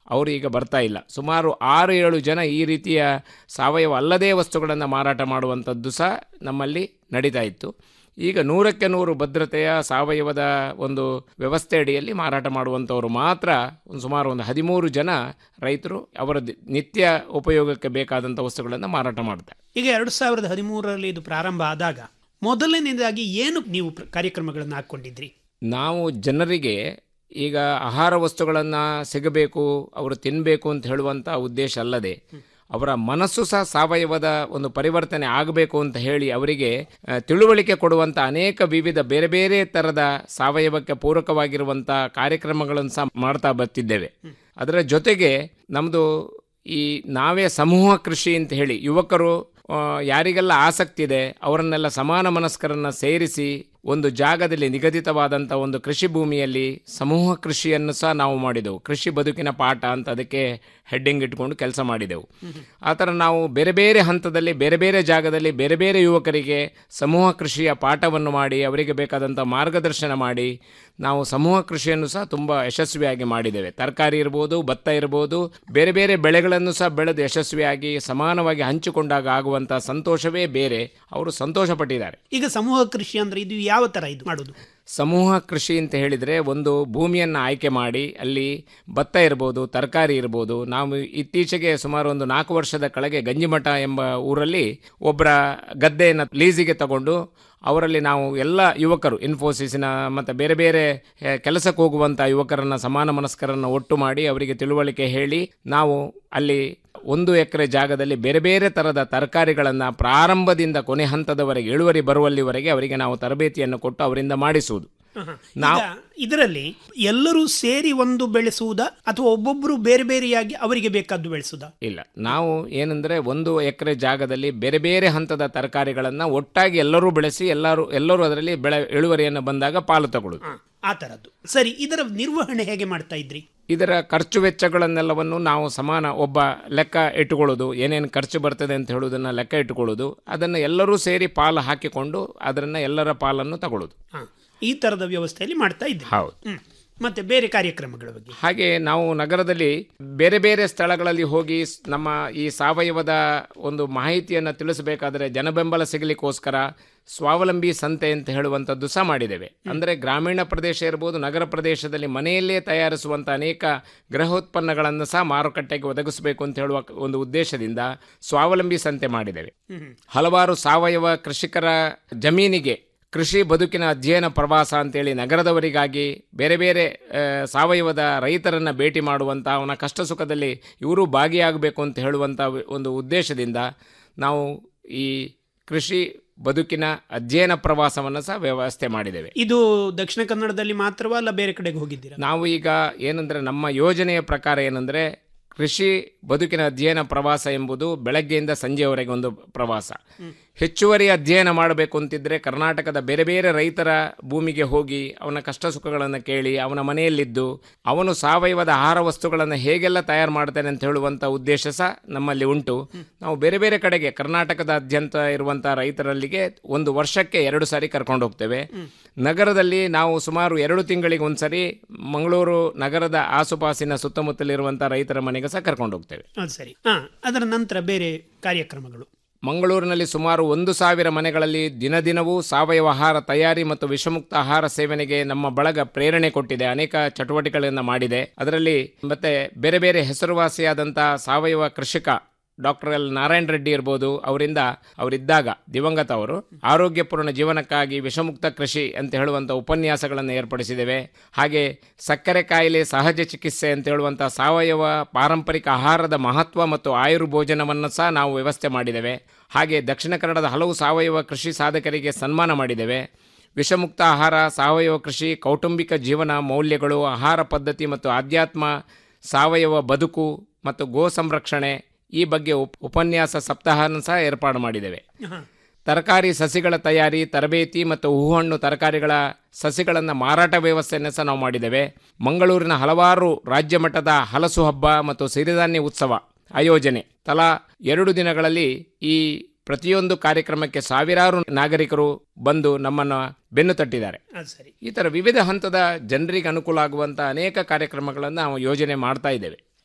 ಅವರು ಈಗ ಬರ್ತಾ ಇಲ್ಲ ಸುಮಾರು ಆರು ಏಳು ಜನ ಈ ರೀತಿಯ ಸಾವಯವ ಅಲ್ಲದೇ ವಸ್ತುಗಳನ್ನು ಮಾರಾಟ ಮಾಡುವಂಥದ್ದು ಸಹ ನಮ್ಮಲ್ಲಿ ನಡೀತಾ ಇತ್ತು ಈಗ ನೂರಕ್ಕೆ ನೂರು ಭದ್ರತೆಯ ಸಾವಯವದ ಒಂದು ವ್ಯವಸ್ಥೆ ಅಡಿಯಲ್ಲಿ ಮಾರಾಟ ಮಾಡುವಂಥವರು ಮಾತ್ರ ಒಂದು ಸುಮಾರು ಒಂದು ಹದಿಮೂರು ಜನ ರೈತರು ಅವರ ದಿ- ನಿತ್ಯ ಉಪಯೋಗಕ್ಕೆ ಬೇಕಾದಂಥ ವಸ್ತುಗಳನ್ನು ಮಾರಾಟ ಮಾಡ್ತಾರೆ ಈಗ ಎರಡು ಸಾವಿರದ ಹದಿಮೂರರಲ್ಲಿ ಇದು ಪ್ರಾರಂಭ ಆದಾಗ ಮೊದಲನೇದಾಗಿ ಏನು ನೀವು ಪ್ರ- ಕಾರ್ಯಕ್ರಮಗಳನ್ನು ಹಾಕ್ಕೊಂಡಿದ್ರಿ ನಾವು ಜನರಿಗೆ ಈಗ ಆಹಾರ ವಸ್ತುಗಳನ್ನು ಸಿಗಬೇಕು ಅವರು ತಿನ್ನಬೇಕು ಅಂತ ಹೇಳುವಂಥ ಉದ್ದೇಶ ಅಲ್ಲದೆ ಅವರ ಮನಸ್ಸು ಸಹ ಸಾವಯವದ ಒಂದು ಪರಿವರ್ತನೆ ಆಗಬೇಕು ಅಂತ ಹೇಳಿ ಅವರಿಗೆ ಆ, ತಿಳುವಳಿಕೆ ಕೊಡುವಂಥ ಅನೇಕ ವಿವಿಧ ಬೇರೆ ಬೇರೆ ಥರದ ಸಾವಯವಕ್ಕೆ ಪೂರಕವಾಗಿರುವಂಥ ಕಾರ್ಯಕ್ರಮಗಳನ್ನು ಸಹ ಮಾಡ್ತಾ ಬರ್ತಿದ್ದೇವೆ ಅದರ ಜೊತೆಗೆ ನಮ್ಮದು ಈ ನಾವೇ ಸಮೂಹ ಕೃಷಿ ಅಂತ ಹೇಳಿ ಯುವಕರು ಆ, ಯಾರಿಗೆಲ್ಲ ಆಸಕ್ತಿ ಇದೆ ಅವರನ್ನೆಲ್ಲ ಸಮಾನ ಮನಸ್ಕರನ್ನ ಸೇರಿಸಿ ಒಂದು ಜಾಗದಲ್ಲಿ ನಿಗದಿತವಾದಂಥ ಒಂದು ಕೃಷಿ ಭೂಮಿಯಲ್ಲಿ ಸಮೂಹ ಕೃಷಿಯನ್ನು ಸಹ ನಾವು ಮಾಡಿದೆವು ಕೃಷಿ ಬದುಕಿನ ಪಾಠ ಅಂತ ಅದಕ್ಕೆ ಹೆಡ್ಡಿಂಗ್ ಇಟ್ಕೊಂಡು ಕೆಲಸ ಮಾಡಿದೆವು ಆ ಥರ ನಾವು ಬೇರೆ ಬೇರೆ ಹಂತದಲ್ಲಿ ಬೇರೆ ಬೇರೆ ಜಾಗದಲ್ಲಿ ಬೇರೆ ಬೇರೆ ಯುವಕರಿಗೆ ಸಮೂಹ ಕೃಷಿಯ ಪಾಠವನ್ನು ಮಾಡಿ ಅವರಿಗೆ ಬೇಕಾದಂಥ ಮಾರ್ಗದರ್ಶನ ಮಾಡಿ ನಾವು ಸಮೂಹ ಕೃಷಿಯನ್ನು ಸಹ ತುಂಬ ಯಶಸ್ವಿಯಾಗಿ ಮಾಡಿದ್ದೇವೆ ತರಕಾರಿ ಇರ್ಬೋದು ಭತ್ತ ಇರ್ಬೋದು ಬೇರೆ ಬೇರೆ ಬೆಳೆಗಳನ್ನು ಸಹ ಬೆಳೆದು ಯಶಸ್ವಿಯಾಗಿ ಸಮಾನವಾಗಿ ಹಂಚಿಕೊಂಡಾಗ ಆಗುವಂಥ ಸಂತೋಷವೇ ಬೇರೆ ಅವರು ಸಂತೋಷ ಪಟ್ಟಿದ್ದಾರೆ ಈಗ ಸಮೂಹ ಕೃಷಿ ಅಂದ್ರೆ ಇದು ಯಾವ ತರ ಇದು ಮಾಡೋದು ಸಮೂಹ ಕೃಷಿ ಅಂತ ಹೇಳಿದರೆ ಒಂದು ಭೂಮಿಯನ್ನು ಆಯ್ಕೆ ಮಾಡಿ ಅಲ್ಲಿ ಭತ್ತ ಇರ್ಬೋದು ತರಕಾರಿ ಇರ್ಬೋದು ನಾವು ಇತ್ತೀಚೆಗೆ ಸುಮಾರು ಒಂದು ನಾಲ್ಕು ವರ್ಷದ ಕೆಳಗೆ ಗಂಜಿಮಠ ಎಂಬ ಊರಲ್ಲಿ ಒಬ್ಬರ ಗದ್ದೆಯನ್ನು ಲೀಸಿಗೆ ತಗೊಂಡು ಅವರಲ್ಲಿ ನಾವು ಎಲ್ಲ ಯುವಕರು ಇನ್ಫೋಸಿಸಿನ ಮತ್ತು ಬೇರೆ ಬೇರೆ ಎ, ಕೆಲಸಕ್ಕೆ ಹೋಗುವಂಥ ಯುವಕರನ್ನು ಸಮಾನ ಮನಸ್ಕರನ್ನು ಒಟ್ಟು ಮಾಡಿ ಅವರಿಗೆ ತಿಳುವಳಿಕೆ ಹೇಳಿ ನಾವು ಅಲ್ಲಿ ಒಂದು ಎಕರೆ ಜಾಗದಲ್ಲಿ ಬೇರೆ ಬೇರೆ ಥರದ ತರಕಾರಿಗಳನ್ನು ಪ್ರಾರಂಭದಿಂದ ಕೊನೆ ಹಂತದವರೆಗೆ ಇಳುವರಿ ಬರುವಲ್ಲಿವರೆಗೆ ಅವರಿಗೆ ನಾವು ತರಬೇತಿಯನ್ನು ಕೊಟ್ಟು ಅವರಿಂದ ಮಾಡಿಸುವುದು ಆಹಾ. ನಾವು ಈಗ ಇದರಲ್ಲಿ ಎಲ್ಲರೂ ಸೇರಿ ಒಂದು ಬೆಳೆಸುವುದಾ ಅಥವಾ ಒಬ್ಬೊಬ್ಬರು ಬೇರೆ ಬೇರೆಯಾಗಿ ಅವರಿಗೆ ಬೇಕಾದ್ದು ಬೆಳೆಸುವುದಾ ಇಲ್ಲ ನಾವು ಏನಂದ್ರೆ ಒಂದು ಎಕರೆ ಜಾಗದಲ್ಲಿ ಬೇರೆ ಬೇರೆ ಹಂತದ ತರಕಾರಿಗಳನ್ನು ಒಟ್ಟಾಗಿ ಎಲ್ಲರೂ ಬೆಳೆಸಿ ಎಲ್ಲರೂ ಎಲ್ಲರೂ ಅದರಲ್ಲಿ ಬೆಳೆ ಇಳುವರಿಯನ್ನು ಬಂದಾಗ ಪಾಲು ತಗೊಳ್ಳುದು ಆ ತರದ್ದು ಸರಿ ಇದರ ನಿರ್ವಹಣೆ ಹೇಗೆ ಮಾಡ್ತಾ ಇದ್ರಿ ಇದರ ಖರ್ಚು ವೆಚ್ಚಗಳನ್ನೆಲ್ಲವನ್ನು ನಾವು ಸಮಾನ ಒಬ್ಬ ಲೆಕ್ಕ ಇಟ್ಟುಕೊಳ್ಳೋದು ಏನೇನು ಖರ್ಚು ಬರ್ತದೆ ಅಂತ ಹೇಳುವುದನ್ನು ಲೆಕ್ಕ ಇಟ್ಟುಕೊಳ್ಳೋದು ಅದನ್ನು ಎಲ್ಲರೂ ಸೇರಿ ಪಾಲು ಹಾಕಿಕೊಂಡು ಅದನ್ನು ಎಲ್ಲರ ಪಾಲನ್ನು ತಗೊಳ್ಳೋದು ಹಾ. ಈ ತರದ ವ್ಯವಸ್ಥೆಯಲ್ಲಿ ಮಾಡ್ತಾ ಇದ್ರಿ ಹೌದು ಹ್ಮ್. ಮತ್ತೆ ಬೇರೆ ಕಾರ್ಯಕ್ರಮಗಳ ಬಗ್ಗೆ ಹಾಗೆ ನಾವು ನಗರದಲ್ಲಿ ಬೇರೆ ಬೇರೆ ಸ್ಥಳಗಳಲ್ಲಿ ಹೋಗಿ ಸ್- ನಮ್ಮ ಈ ಸಾವಯವದ ಒಂದು ಮಾಹಿತಿಯನ್ನು ತಿಳಿಸಬೇಕಾದರೆ ಜನಬೆಂಬಲ ಸಿಗಲಿಕ್ಕೋಸ್ಕರ ಸ್ವಾವಲಂಬಿ ಸಂತೆ ಅಂತ ಹೇಳುವಂಥದ್ದು ಸಹ ಮಾಡಿದ್ದೇವೆ ಅಂದರೆ ಗ್ರಾಮೀಣ ಪ್ರದೇಶ ಇರ್ಬೋದು ನಗರ ಪ್ರದೇಶದಲ್ಲಿ ಮನೆಯಲ್ಲೇ ತಯಾರಿಸುವಂಥ ಅನೇಕ ಗೃಹೋತ್ಪನ್ನಗಳನ್ನು ಸಹ ಮಾರುಕಟ್ಟೆಗೆ ಒದಗಿಸಬೇಕು ಅಂತ ಹೇಳುವ ಒಂದು ಉದ್ದೇಶದಿಂದ ಸ್ವಾವಲಂಬಿ ಸಂತೆ ಮಾಡಿದ್ದೇವೆ ಹಲವಾರು ಸಾವಯವ ಕೃಷಿಕರ ಜಮೀನಿಗೆ ಕೃಷಿ ಬದುಕಿನ ಅಧ್ಯಯನ ಪ್ರವಾಸ ಅಂತೇಳಿ ನಗರದವರಿಗಾಗಿ ಬೇರೆ ಬೇರೆ ಆ, ಸಾವಯವದ ರೈತರನ್ನು ಭೇಟಿ ಮಾಡುವಂಥ ಅವನ ಕಷ್ಟ ಸುಖದಲ್ಲಿ ಇವರು ಭಾಗಿಯಾಗಬೇಕು ಅಂತ ಹೇಳುವಂಥ ಒಂದು ಉದ್ದೇಶದಿಂದ ನಾವು ಈ ಕೃಷಿ ಬದುಕಿನ ಅಧ್ಯಯನ ಪ್ರವಾಸವನ್ನು ಸಹ ವ್ಯವಸ್ಥೆ ಮಾಡಿದ್ದೇವೆ ಇದು ದಕ್ಷಿಣ ಕನ್ನಡದಲ್ಲಿ ಮಾತ್ರವಾ ಅಲ್ಲ ಬೇರೆ ಕಡೆಗೆ ಹೋಗಿದ್ದೀರಾ ನಾವು ಈಗ ಏನಂದರೆ ನಮ್ಮ ಯೋಜನೆಯ ಪ್ರಕಾರ ಏನಂದರೆ ಕೃಷಿ ಬದುಕಿನ ಅಧ್ಯಯನ ಪ್ರವಾಸ ಎಂಬುದು ಬೆಳಗ್ಗೆಯಿಂದ ಸಂಜೆಯವರೆಗೆ ಒಂದು ಪ್ರವಾಸ ಹೆಚ್ಚುವರಿ ಅಧ್ಯಯನ ಮಾಡಬೇಕು ಅಂತಿದ್ರೆ ಕರ್ನಾಟಕದ ಬೇರೆ ಬೇರೆ ರೈತರ ಭೂಮಿಗೆ ಹೋಗಿ ಅವನ ಕಷ್ಟ ಸುಖಗಳನ್ನು ಕೇಳಿ ಅವನ ಮನೆಯಲ್ಲಿದ್ದು ಅವನು ಸಾವಯವದ ಆಹಾರ ವಸ್ತುಗಳನ್ನು ಹೇಗೆಲ್ಲ ತಯಾರು ಮಾಡ್ತಾನೆ ಅಂತ ಹೇಳುವಂಥ ಉದ್ದೇಶ ಸಹ ನಮ್ಮಲ್ಲಿ ಉಂಟು ನಾವು ಬೇರೆ ಬೇರೆ ಕಡೆಗೆ ಕರ್ನಾಟಕದಾದ್ಯಂತ ಇರುವಂಥ ರೈತರಲ್ಲಿಗೆ ಒಂದು ವರ್ಷಕ್ಕೆ ಎರಡು ಸಾರಿ ಕರ್ಕೊಂಡು ಹೋಗ್ತೇವೆ ನಗರದಲ್ಲಿ ನಾವು ಸುಮಾರು ಎರಡು ತಿಂಗಳಿಗೆ ಒಂದ್ಸರಿ ಮಂಗಳೂರು ನಗರದ ಆಸುಪಾಸಿನ ಸುತ್ತಮುತ್ತಲಿರುವಂಥ ರೈತರ ಮನೆಗೆ ಸಹ ಕರ್ಕೊಂಡು ಹೋಗ್ತೇವೆ ಅದು ಸರಿ ಹಾ ಅದರ ನಂತರ ಬೇರೆ ಕಾರ್ಯಕ್ರಮಗಳು ಮಂಗಳೂರಿನಲ್ಲಿ ಸುಮಾರು ಒಂದು ಸಾವಿರ ಮನೆಗಳಲ್ಲಿ ದಿನದಿನವೂ ಸಾವಯವ ಆಹಾರ ತಯಾರಿ ಮತ್ತು ವಿಷಮುಕ್ತ ಆಹಾರ ಸೇವನೆಗೆ ನಮ್ಮ ಬಳಗ ಪ್ರೇರಣೆ ಕೊಟ್ಟಿದೆ ಅನೇಕ ಚಟುವಟಿಕೆಗಳನ್ನು ಮಾಡಿದೆ ಅದರಲ್ಲಿ ಮತ್ತೆ ಬೇರೆ ಬೇರೆ ಹೆಸರುವಾಸಿಯಾದಂಥ ಸಾವಯವ ಕೃಷಿಕ ಡಾಕ್ಟರ್ ಎಲ್ ನಾರಾಯಣ ರೆಡ್ಡಿ ಇರ್ಬೋದು ಅವರಿಂದ ಅವರಿದ್ದಾಗ ದಿವಂಗತ ಅವರು ಆರೋಗ್ಯಪೂರ್ಣ ಜೀವನಕ್ಕಾಗಿ ವಿಷಮುಕ್ತ ಕೃಷಿ ಅಂತ ಹೇಳುವಂಥ ಉಪನ್ಯಾಸಗಳನ್ನು ಏರ್ಪಡಿಸಿದ್ದೇವೆ ಹಾಗೆ ಸಕ್ಕರೆ ಕಾಯಿಲೆ ಸಹಜ ಚಿಕಿತ್ಸೆ ಅಂತ ಹೇಳುವಂಥ ಸಾವಯವ ಪಾರಂಪರಿಕ ಆಹಾರದ ಮಹತ್ವ ಮತ್ತು ಆಯುರ್ಭೋಜನವನ್ನು ಸಹ ನಾವು ವ್ಯವಸ್ಥೆ ಮಾಡಿದ್ದೇವೆ ಹಾಗೆ ದಕ್ಷಿಣ ಕನ್ನಡದ ಹಲವು ಸಾವಯವ ಕೃಷಿ ಸಾಧಕರಿಗೆ ಸನ್ಮಾನ ಮಾಡಿದ್ದೇವೆ ವಿಷಮುಕ್ತ ಆಹಾರ ಸಾವಯವ ಕೃಷಿ ಕೌಟುಂಬಿಕ ಜೀವನ ಮೌಲ್ಯಗಳು ಆಹಾರ ಪದ್ಧತಿ ಮತ್ತು ಆಧ್ಯಾತ್ಮ ಸಾವಯವ ಬದುಕು ಮತ್ತು ಗೋ ಸಂರಕ್ಷಣೆ ಈ ಬಗ್ಗೆ ಉಪ್ ಉಪನ್ಯಾಸ ಸಪ್ತಾಹನ ಸಹ ಏರ್ಪಾಡು ಮಾಡಿದ್ದೇವೆ ತರಕಾರಿ ಸಸಿಗಳ ತಯಾರಿ ತರಬೇತಿ ಮತ್ತು ಹೂಹಣ್ಣು ತರಕಾರಿಗಳ ಸಸಿಗಳನ್ನು ಮಾರಾಟ ವ್ಯವಸ್ಥೆಯನ್ನು ಸಹ ನಾವು ಮಾಡಿದ್ದೇವೆ ಮಂಗಳೂರಿನ ಹಲವಾರು ರಾಜ್ಯ ಮಟ್ಟದ ಹಲಸು ಹಬ್ಬ ಮತ್ತು ಸಿರಿಧಾನ್ಯ ಉತ್ಸವ ಆಯೋಜನೆ ತಲಾ ಎರಡು ದಿನಗಳಲ್ಲಿ ಈ ಪ್ರತಿಯೊಂದು ಕಾರ್ಯಕ್ರಮಕ್ಕೆ ಸಾವಿರಾರು ನಾಗರಿಕರು ಬಂದು ನಮ್ಮನ್ನು ಬೆನ್ನು ತಟ್ಟಿದ್ದಾರೆ ಅದು ಸರಿ ಈ ಥರ ವಿವಿಧ ಹಂತದ ಜನರಿಗೆ ಅನುಕೂಲ ಆಗುವಂಥ ಅನೇಕ ಕಾರ್ಯಕ್ರಮಗಳನ್ನು ನಾವು ಯೋಜನೆ ಮಾಡ್ತಾ ಇದ್ದೇವೆ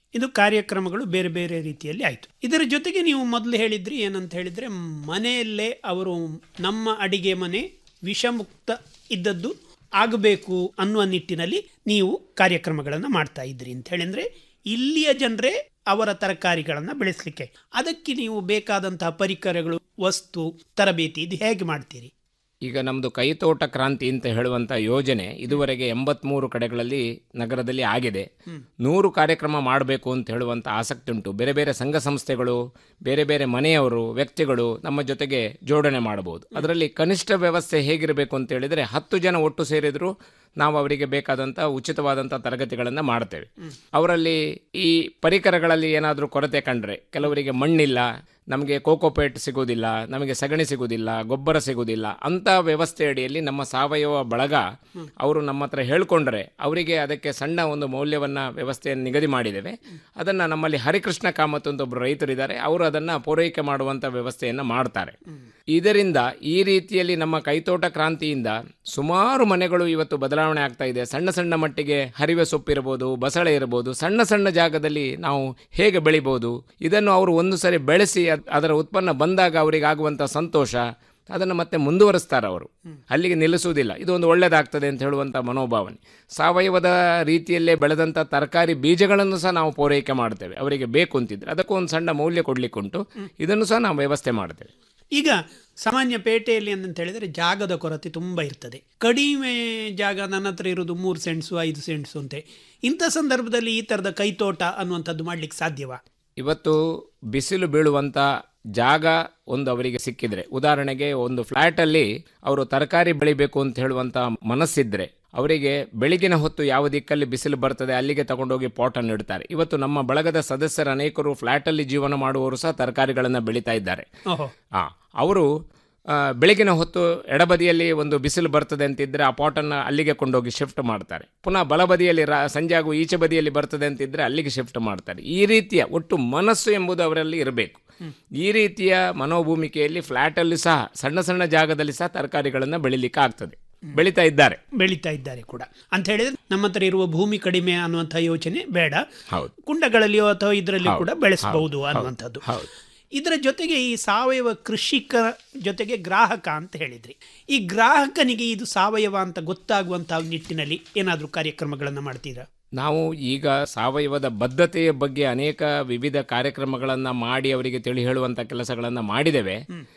ಇದು ಕಾರ್ಯಕ್ರಮಗಳು ಬೇರೆ ಬೇರೆ ರೀತಿಯಲ್ಲಿ ಆಯಿತು ಇದರ ಜೊತೆಗೆ ನೀವು ಮೊದಲು ಹೇಳಿದ್ರಿ ಏನಂತ ಹೇಳಿದರೆ ಮನೆಯಲ್ಲೇ ಅವರು ನಮ್ಮ ಅಡಿಗೆ ಮನೆ ವಿಷಮುಕ್ತ ಇದ್ದದ್ದು ಆಗಬೇಕು ಅನ್ನುವ ನಿಟ್ಟಿನಲ್ಲಿ ನೀವು ಕಾರ್ಯಕ್ರಮಗಳನ್ನು ಮಾಡ್ತಾ ಇದ್ರಿ ಅಂತ ಹೇಳಿದ್ರೆ ಇಲ್ಲಿಯ ಜನರೇ ಅವರ ತರಕಾರಿಗಳನ್ನು ಬೆಳೆಸಲಿಕ್ಕೆ ಅದಕ್ಕೆ ನೀವು ಬೇಕಾದಂತಹ ಪರಿಕರಗಳು ವಸ್ತು ತರಬೇತಿ ಇದು ಹೇಗೆ ಮಾಡ್ತೀರಿ ಈಗ ನಮ್ಮದು ಕೈತೋಟ ಕ್ರಾಂತಿ ಅಂತ ಹೇಳುವಂಥ ಯೋಜನೆ ಇದುವರೆಗೆ ಎಂಬತ್ಮೂರು ಕಡೆಗಳಲ್ಲಿ ನಗರದಲ್ಲಿ ಆಗಿದೆ ನೂರು ಕಾರ್ಯಕ್ರಮ ಮಾಡಬೇಕು ಅಂತ ಹೇಳುವಂಥ ಆಸಕ್ತಿ ಉಂಟು ಬೇರೆ ಬೇರೆ ಸಂಘ ಸಂಸ್ಥೆಗಳು ಬೇರೆ ಬೇರೆ ಮನೆಯವರು ವ್ಯಕ್ತಿಗಳು ನಮ್ಮ ಜೊತೆಗೆ ಜೋಡಣೆ ಮಾಡಬಹುದು ಅದರಲ್ಲಿ ಕನಿಷ್ಠ ವ್ಯವಸ್ಥೆ ಹೇಗಿರಬೇಕು ಅಂತ ಹೇಳಿದರೆ ಹತ್ತು ಜನ ಒಟ್ಟು ಸೇರಿದ್ರು ನಾವು ಅವರಿಗೆ ಬೇಕಾದಂಥ ಉಚಿತವಾದಂಥ ತರಗತಿಗಳನ್ನು ಮಾಡ್ತೇವೆ ಅವರಲ್ಲಿ ಈ ಪರಿಕರಗಳಲ್ಲಿ ಏನಾದರೂ ಕೊರತೆ ಕಂಡ್ರೆ ಕೆಲವರಿಗೆ ಮಣ್ಣಿಲ್ಲ ನಮಗೆ ಕೋಕೋಪೇಟ್ ಸಿಗೋದಿಲ್ಲ ನಮಗೆ ಸಗಣಿ ಸಿಗೋದಿಲ್ಲ ಗೊಬ್ಬರ ಸಿಗೋದಿಲ್ಲ ಅಂತ ವ್ಯವಸ್ಥೆ ಅಡಿಯಲ್ಲಿ ನಮ್ಮ ಸಾವಯವ ಬಳಗ ಅವರು ನಮ್ಮ ಹತ್ರ ಹೇಳ್ಕೊಂಡ್ರೆ ಅವರಿಗೆ ಅದಕ್ಕೆ ಸಣ್ಣ ಒಂದು ಮೌಲ್ಯವನ್ನು ವ್ಯವಸ್ಥೆಯನ್ನು ನಿಗದಿ ಮಾಡಿದ್ದೇವೆ ಅದನ್ನು ನಮ್ಮಲ್ಲಿ ಹರಿಕೃಷ್ಣ ಕಾಮತ್ ಅಂತ ಒಬ್ಬರು ರೈತರಿದ್ದಾರೆ ಅವರು ಅದನ್ನು ಪೂರೈಕೆ ಮಾಡುವಂಥ ವ್ಯವಸ್ಥೆಯನ್ನು ಮಾಡ್ತಾರೆ ಇದರಿಂದ ಈ ರೀತಿಯಲ್ಲಿ ನಮ್ಮ ಕೈತೋಟ ಕ್ರಾಂತಿಯಿಂದ ಸುಮಾರು ಮನೆಗಳು ಇವತ್ತು ಬದಲಾವಣೆ ಆಗ್ತಾ ಇದೆ ಸಣ್ಣ ಸಣ್ಣ ಮಟ್ಟಿಗೆ ಹರಿವೆ ಸೊಪ್ಪಿರಬಹುದು ಬಸಳೆ ಇರಬಹುದು ಸಣ್ಣ ಸಣ್ಣ ಜಾಗದಲ್ಲಿ ನಾವು ಹೇಗೆ ಬೆಳಿಬಹುದು ಇದನ್ನು ಅವರು ಒಂದು ಸರಿ ಬೆಳೆಸಿ ಅದ್- ಅದರ ಉತ್ಪನ್ನ ಬಂದಾಗ ಅವರಿಗೆ ಆಗುವಂಥ ಸಂತೋಷ ಅದನ್ನು ಮತ್ತೆ ಮುಂದುವರಿಸ್ತಾರೆ ಅವರು ಅಲ್ಲಿಗೆ ನಿಲ್ಲಿಸುವುದಿಲ್ಲ ಇದು ಒಂದು ಒಳ್ಳೆಯದಾಗ್ತದೆ ಅಂತ ಹೇಳುವಂಥ ಮನೋಭಾವನೆ ಸಾವಯವದ ರೀತಿಯಲ್ಲೇ ಬೆಳೆದಂಥ ತರಕಾರಿ ಬೀಜಗಳನ್ನು ಸಹ ನಾವು ಪೂರೈಕೆ ಮಾಡ್ತೇವೆ ಅವರಿಗೆ ಬೇಕು ಅಂತಿದ್ರೆ ಅದಕ್ಕೂ ಒಂದು ಸಣ್ಣ ಮೌಲ್ಯ ಕೊಡಲಿಕ್ಕುಂಟು ಇದನ್ನು ಸಹ ನಾವು ವ್ಯವಸ್ಥೆ ಮಾಡ್ತೇವೆ ಈಗ ಸಾಮಾನ್ಯ ಪೇಟೆಯಲ್ಲಿ ಅಂತ ಹೇಳಿದರೆ ಜಾಗದ ಕೊರತೆ ತುಂಬ ಇರ್ತದೆ ಕಡಿಮೆ ಜಾಗ ನನ್ನ ಹತ್ರ ಇರೋದು ಮೂರು ಸೆಂಟ್ಸು ಐದು ಸೆಂಟ್ಸು ಅಂತೆ ಇಂಥ ಸಂದರ್ಭದಲ್ಲಿ ಈ ಥರದ ಕೈತೋಟ ಅನ್ನುವಂಥದ್ದು ಮಾಡ್ಲಿಕ್ಕೆ ಸಾಧ್ಯವಾ ಇವತ್ತು ಬಿಸಿಲು ಬೀಳುವಂಥ ಜಾಗ ಒಂದು ಅವರಿಗೆ ಸಿಕ್ಕಿದ್ರೆ ಉದಾಹರಣೆಗೆ ಒಂದು ಫ್ಲ್ಯಾಟಲ್ಲಿ ಅವರು ತರಕಾರಿ ಬೆಳಿಬೇಕು ಅಂತ ಹೇಳುವಂಥ ಮನಸ್ಸಿದ್ರೆ ಅವರಿಗೆ ಬೆಳಗಿನ ಹೊತ್ತು ಯಾವ ದಿಕ್ಕಲ್ಲಿ ಬಿಸಿಲು ಬರ್ತದೆ ಅಲ್ಲಿಗೆ ತಗೊಂಡೋಗಿ ಪಾಟನ್ನು ಇಡ್ತಾರೆ ಇವತ್ತು ನಮ್ಮ ಬಳಗದ ಸದಸ್ಯರ ಅನೇಕರು ಫ್ಲ್ಯಾಟಲ್ಲಿ ಜೀವನ ಮಾಡುವವರು ಸಹ ತರಕಾರಿಗಳನ್ನು ಬೆಳೀತಾ ಇದ್ದಾರೆ ಓಹೋ ಆ, ಅವರು ಆ, ಬೆಳಗಿನ ಹೊತ್ತು ಎಡಬದಿಯಲ್ಲಿ ಒಂದು ಬಿಸಿಲು ಬರ್ತದೆ ಅಂತಿದ್ರೆ ಆ ಪಾಟನ್ನು ಅಲ್ಲಿಗೆ ಕೊಂಡೋಗಿ ಶಿಫ್ಟ್ ಮಾಡ್ತಾರೆ ಪುನಃ ಬಲಬದಿಯಲ್ಲಿ ರಾ ಸಂಜೆ ಹಾಗೂ ಈಚೆ ಬದಿಯಲ್ಲಿ ಬರ್ತದೆ ಅಂತಿದ್ರೆ ಅಲ್ಲಿಗೆ ಶಿಫ್ಟ್ ಮಾಡ್ತಾರೆ ಈ ರೀತಿಯ ಒಟ್ಟು ಮನಸ್ಸು ಎಂಬುದು ಅವರಲ್ಲಿ ಇರಬೇಕು ಈ ರೀತಿಯ ಮನೋಭೂಮಿಕೆಯಲ್ಲಿ ಫ್ಲ್ಯಾಟಲ್ಲಿ ಸಹ ಸಣ್ಣ ಸಣ್ಣ ಜಾಗದಲ್ಲಿ ಸಹ ತರಕಾರಿಗಳನ್ನು ಬೆಳಿಲಿಕ್ಕೆ ಆಗ್ತದೆ ಬೆಳೀತಾ ಇದ್ದಾರೆ ಬೆಳೀತಾ ಇದ್ದಾರೆ ಕೂಡ ಅಂತ ಹೇಳಿದ್ರೆ ನಮ್ಮ ಹತ್ರ ಇರುವ ಭೂಮಿ ಕಡಿಮೆ ಅನ್ನುವಂಥ ಯೋಚನೆ ಬೇಡ ಹೌದು ಕುಂಡಗಳಲ್ಲಿಯೋ ಅಥವಾ ಇದರಲ್ಲಿ ಹೌದು, ಕೂಡ ಬೆಳೆಸಬಹುದು ಹೌದು, ಅನ್ನುವಂಥದ್ದು ಹೌದು. ಇದರ ಜೊತೆಗೆ ಈ ಸಾವಯವ ಕೃಷಿಕ ಜೊತೆಗೆ ಗ್ರಾಹಕ ಅಂತ ಹೇಳಿದ್ರಿ ಈ ಗ್ರಾಹಕನಿಗೆ ಇದು ಸಾವಯವ ಅಂತ ಗೊತ್ತಾಗುವಂತಹ ನಿಟ್ಟಿನಲ್ಲಿ ಏನಾದರೂ ಕಾರ್ಯಕ್ರಮಗಳನ್ನು ಮಾಡ್ತೀರಾ ನಾವು ಈಗ ಸಾವಯವದ ಬದ್ಧತೆಯ ಬಗ್ಗೆ ಅನೇಕ ವಿವಿಧ ಕಾರ್ಯಕ್ರಮಗಳನ್ನು ಮಾಡಿ ಅವರಿಗೆ ತಿಳಿ ಹೇಳುವಂಥ ಕೆಲಸಗಳನ್ನು ಮಾಡಿದ್ದೇವೆ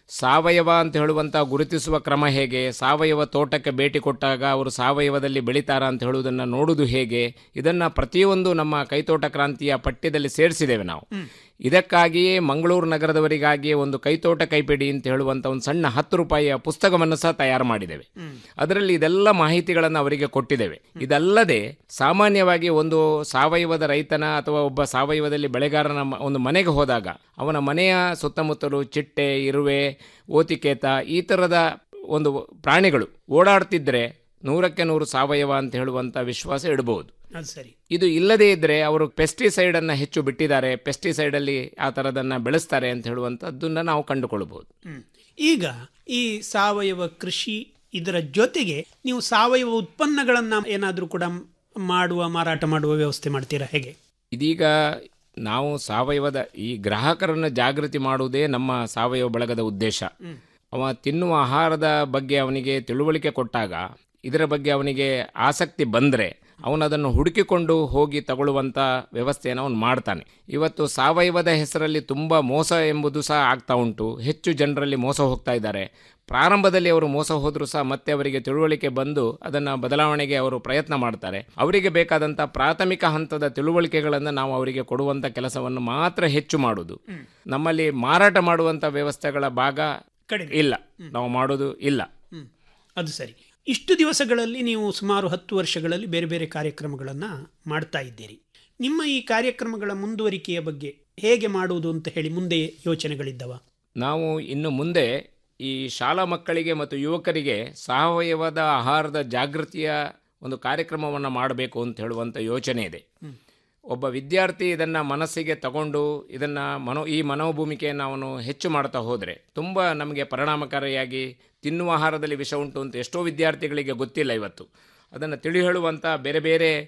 ಸಾವಯವ ಅಂತ ಹೇಳುವಂಥ ಗುರುತಿಸುವ ಕ್ರಮ ಹೇಗೆ ಸಾವಯವ ತೋಟಕ್ಕೆ ಭೇಟಿ ಕೊಟ್ಟಾಗ ಅವರು ಸಾವಯವದಲ್ಲಿ ಬೆಳೀತಾರ ಅಂತ ಹೇಳುವುದನ್ನು ನೋಡುವುದು ಹೇಗೆ ಇದನ್ನು ಪ್ರತಿಯೊಂದು ನಮ್ಮ ಕೈತೋಟ ಕ್ರಾಂತಿಯ ಪಠ್ಯದಲ್ಲಿ ಸೇರಿಸಿದ್ದೇವೆ ನಾವು ಇದಕ್ಕಾಗಿಯೇ ಮಂಗಳೂರು ನಗರದವರಿಗಾಗಿಯೇ ಒಂದು ಕೈತೋಟ ಕೈಪಿಡಿ ಅಂತ ಹೇಳುವಂಥ ಒಂದು ಸಣ್ಣ ಹತ್ತು ರೂಪಾಯಿಯ ಪುಸ್ತಕವನ್ನು ಸಹ ತಯಾರು ಮಾಡಿದ್ದೇವೆ ಅದರಲ್ಲಿ ಇದೆಲ್ಲ ಮಾಹಿತಿಗಳನ್ನು ಅವರಿಗೆ ಕೊಟ್ಟಿದ್ದೇವೆ ಇದಲ್ಲದೆ ಸಾಮಾನ್ಯವಾಗಿ ಒಂದು ಸಾವಯವದ ರೈತನ ಅಥವಾ ಒಬ್ಬ ಸಾವಯವದಲ್ಲಿ ಬೆಳೆಗಾರನ ಮ- ಒಂದು ಮನೆಗೆ ಹೋದಾಗ ಅವನ ಮನೆಯ ಸುತ್ತಮುತ್ತಲು ಚಿಟ್ಟೆ ಇರುವೆ ಓತಿಕೇತ ಈ ಥರದ ಒಂದು ಪ್ರಾಣಿಗಳು ಓಡಾಡ್ತಿದ್ರೆ ನೂರಕ್ಕೆ ನೂರು ಸಾವಯವ ಅಂತ ಹೇಳುವಂಥ ವಿಶ್ವಾಸ ಇಡಬಹುದು ಅದು ಸರಿ ಇದು ಇಲ್ಲದೇ ಇದ್ದರೆ ಅವರು ಪೆಸ್ಟಿಸೈಡ್ ಅನ್ನ ಹೆಚ್ಚು ಬಿಟ್ಟಿದ್ದಾರೆ ಪೆಸ್ಟಿಸೈಡ್ ಅಲ್ಲಿ ಆ ಥರದನ್ನ ಬೆಳೆಸ್ತಾರೆ ಅಂತ ಹೇಳುವಂಥದ್ದನ್ನ ನಾವು ಕಂಡುಕೊಳ್ಳಬಹುದು ಹ್ಮ್. ಈಗ ಈ ಸಾವಯವ ಕೃಷಿ ಇದರ ಜೊತೆಗೆ ನೀವು ಸಾವಯವ ಉತ್ಪನ್ನಗಳನ್ನು ಏನಾದರೂ ಕೂಡ ಮಾಡುವ ಮಾರಾಟ ಮಾಡುವ ವ್ಯವಸ್ಥೆ ಮಾಡ್ತೀರಾ ಹೇಗೆ ಇದೀಗ ನಾವು ಸಾವಯವದ ಈ ಗ್ರಾಹಕರನ್ನು ಜಾಗೃತಿ ಮಾಡುವುದೇ ನಮ್ಮ ಸಾವಯವ ಬಳಗದ ಉದ್ದೇಶ ಅವ ತಿನ್ನುವ ಆಹಾರದ ಬಗ್ಗೆ ಅವನಿಗೆ ತಿಳುವಳಿಕೆ ಕೊಟ್ಟಾಗ ಇದರ ಬಗ್ಗೆ ಅವನಿಗೆ ಆಸಕ್ತಿ ಬಂದರೆ ಅವನು ಅದನ್ನು ಹುಡುಕಿಕೊಂಡು ಹೋಗಿ ತಗೊಳ್ಳುವಂಥ ವ್ಯವಸ್ಥೆಯನ್ನು ಅವನು ಮಾಡ್ತಾನೆ ಇವತ್ತು ಸಾವಯವದ ಹೆಸರಲ್ಲಿ ತುಂಬ ಮೋಸ ಎಂಬುದು ಸಹ ಆಗ್ತಾ ಉಂಟು ಹೆಚ್ಚು ಜನರಲ್ಲಿ ಮೋಸ ಹೋಗ್ತಾ ಇದ್ದಾರೆ ಪ್ರಾರಂಭದಲ್ಲಿ ಅವರು ಮೋಸ ಹೋದರೂ ಸಹ ಮತ್ತೆ ಅವರಿಗೆ ತಿಳುವಳಿಕೆ ಬಂದು ಅದನ್ನು ಬದಲಾವಣೆಗೆ ಅವರು ಪ್ರಯತ್ನ ಮಾಡ್ತಾರೆ ಅವರಿಗೆ ಬೇಕಾದಂಥ ಪ್ರಾಥಮಿಕ ಹಂತದ ತಿಳುವಳಿಕೆಗಳನ್ನು ನಾವು ಅವರಿಗೆ ಕೊಡುವಂಥ ಕೆಲಸವನ್ನು ಮಾತ್ರ ಹೆಚ್ಚು ಮಾಡುವುದು ನಮ್ಮಲ್ಲಿ ಮಾರಾಟ ಮಾಡುವಂಥ ವ್ಯವಸ್ಥೆಗಳ ಭಾಗ ಕಡಿಮೆ. ಇಲ್ಲ ನಾವು ಮಾಡೋದು ಇಲ್ಲ ಹ್ಮ್. ಅದು ಸರಿ ಇಷ್ಟು ದಿವಸಗಳಲ್ಲಿ ನೀವು ಸುಮಾರು ಹತ್ತು ವರ್ಷಗಳಲ್ಲಿ ಬೇರೆ ಬೇರೆ ಕಾರ್ಯಕ್ರಮಗಳನ್ನು ಮಾಡ್ತಾ ಇದ್ದೀರಿ ನಿಮ್ಮ ಈ ಕಾರ್ಯಕ್ರಮಗಳ ಮುಂದುವರಿಕೆಯ ಬಗ್ಗೆ ಹೇಗೆ ಮಾಡುವುದು ಅಂತ ಹೇಳಿ ಮುಂದೆ ಯೋಚನೆಗಳಿದ್ದವ ನಾವು ಇನ್ನು ಮುಂದೆ ಈ ಶಾಲಾ ಮಕ್ಕಳಿಗೆ ಮತ್ತು ಯುವಕರಿಗೆ ಸಾವಯವದ ಆಹಾರದ ಜಾಗೃತಿಯ ಒಂದು ಕಾರ್ಯಕ್ರಮವನ್ನು ಮಾಡಬೇಕು ಅಂತ ಹೇಳುವಂಥ ಯೋಚನೆ ಇದೆ ಒಬ್ಬ ವಿದ್ಯಾರ್ಥಿ ಇದನ್ನು ಮನಸ್ಸಿಗೆ ತಗೊಂಡು ಇದನ್ನು ಮನೋ ಈ ಮನೋಭೂಮಿಕೆಯನ್ನು ಅವನು ಹೆಚ್ಚು ಮಾಡ್ತಾ ಹೋದರೆ ತುಂಬ ನಮಗೆ ಪರಿಣಾಮಕಾರಿಯಾಗಿ ತಿನ್ನುವ ಆಹಾರದಲ್ಲಿ ವಿಷ ಉಂಟು ಅಂತ ಎಷ್ಟೋ ವಿದ್ಯಾರ್ಥಿಗಳಿಗೆ ಗೊತ್ತಿಲ್ಲ ಇವತ್ತು ಅದನ್ನು ತಿಳಿ ಹೇಳುವಂಥ ಬೇರೆ ಬೇರೆ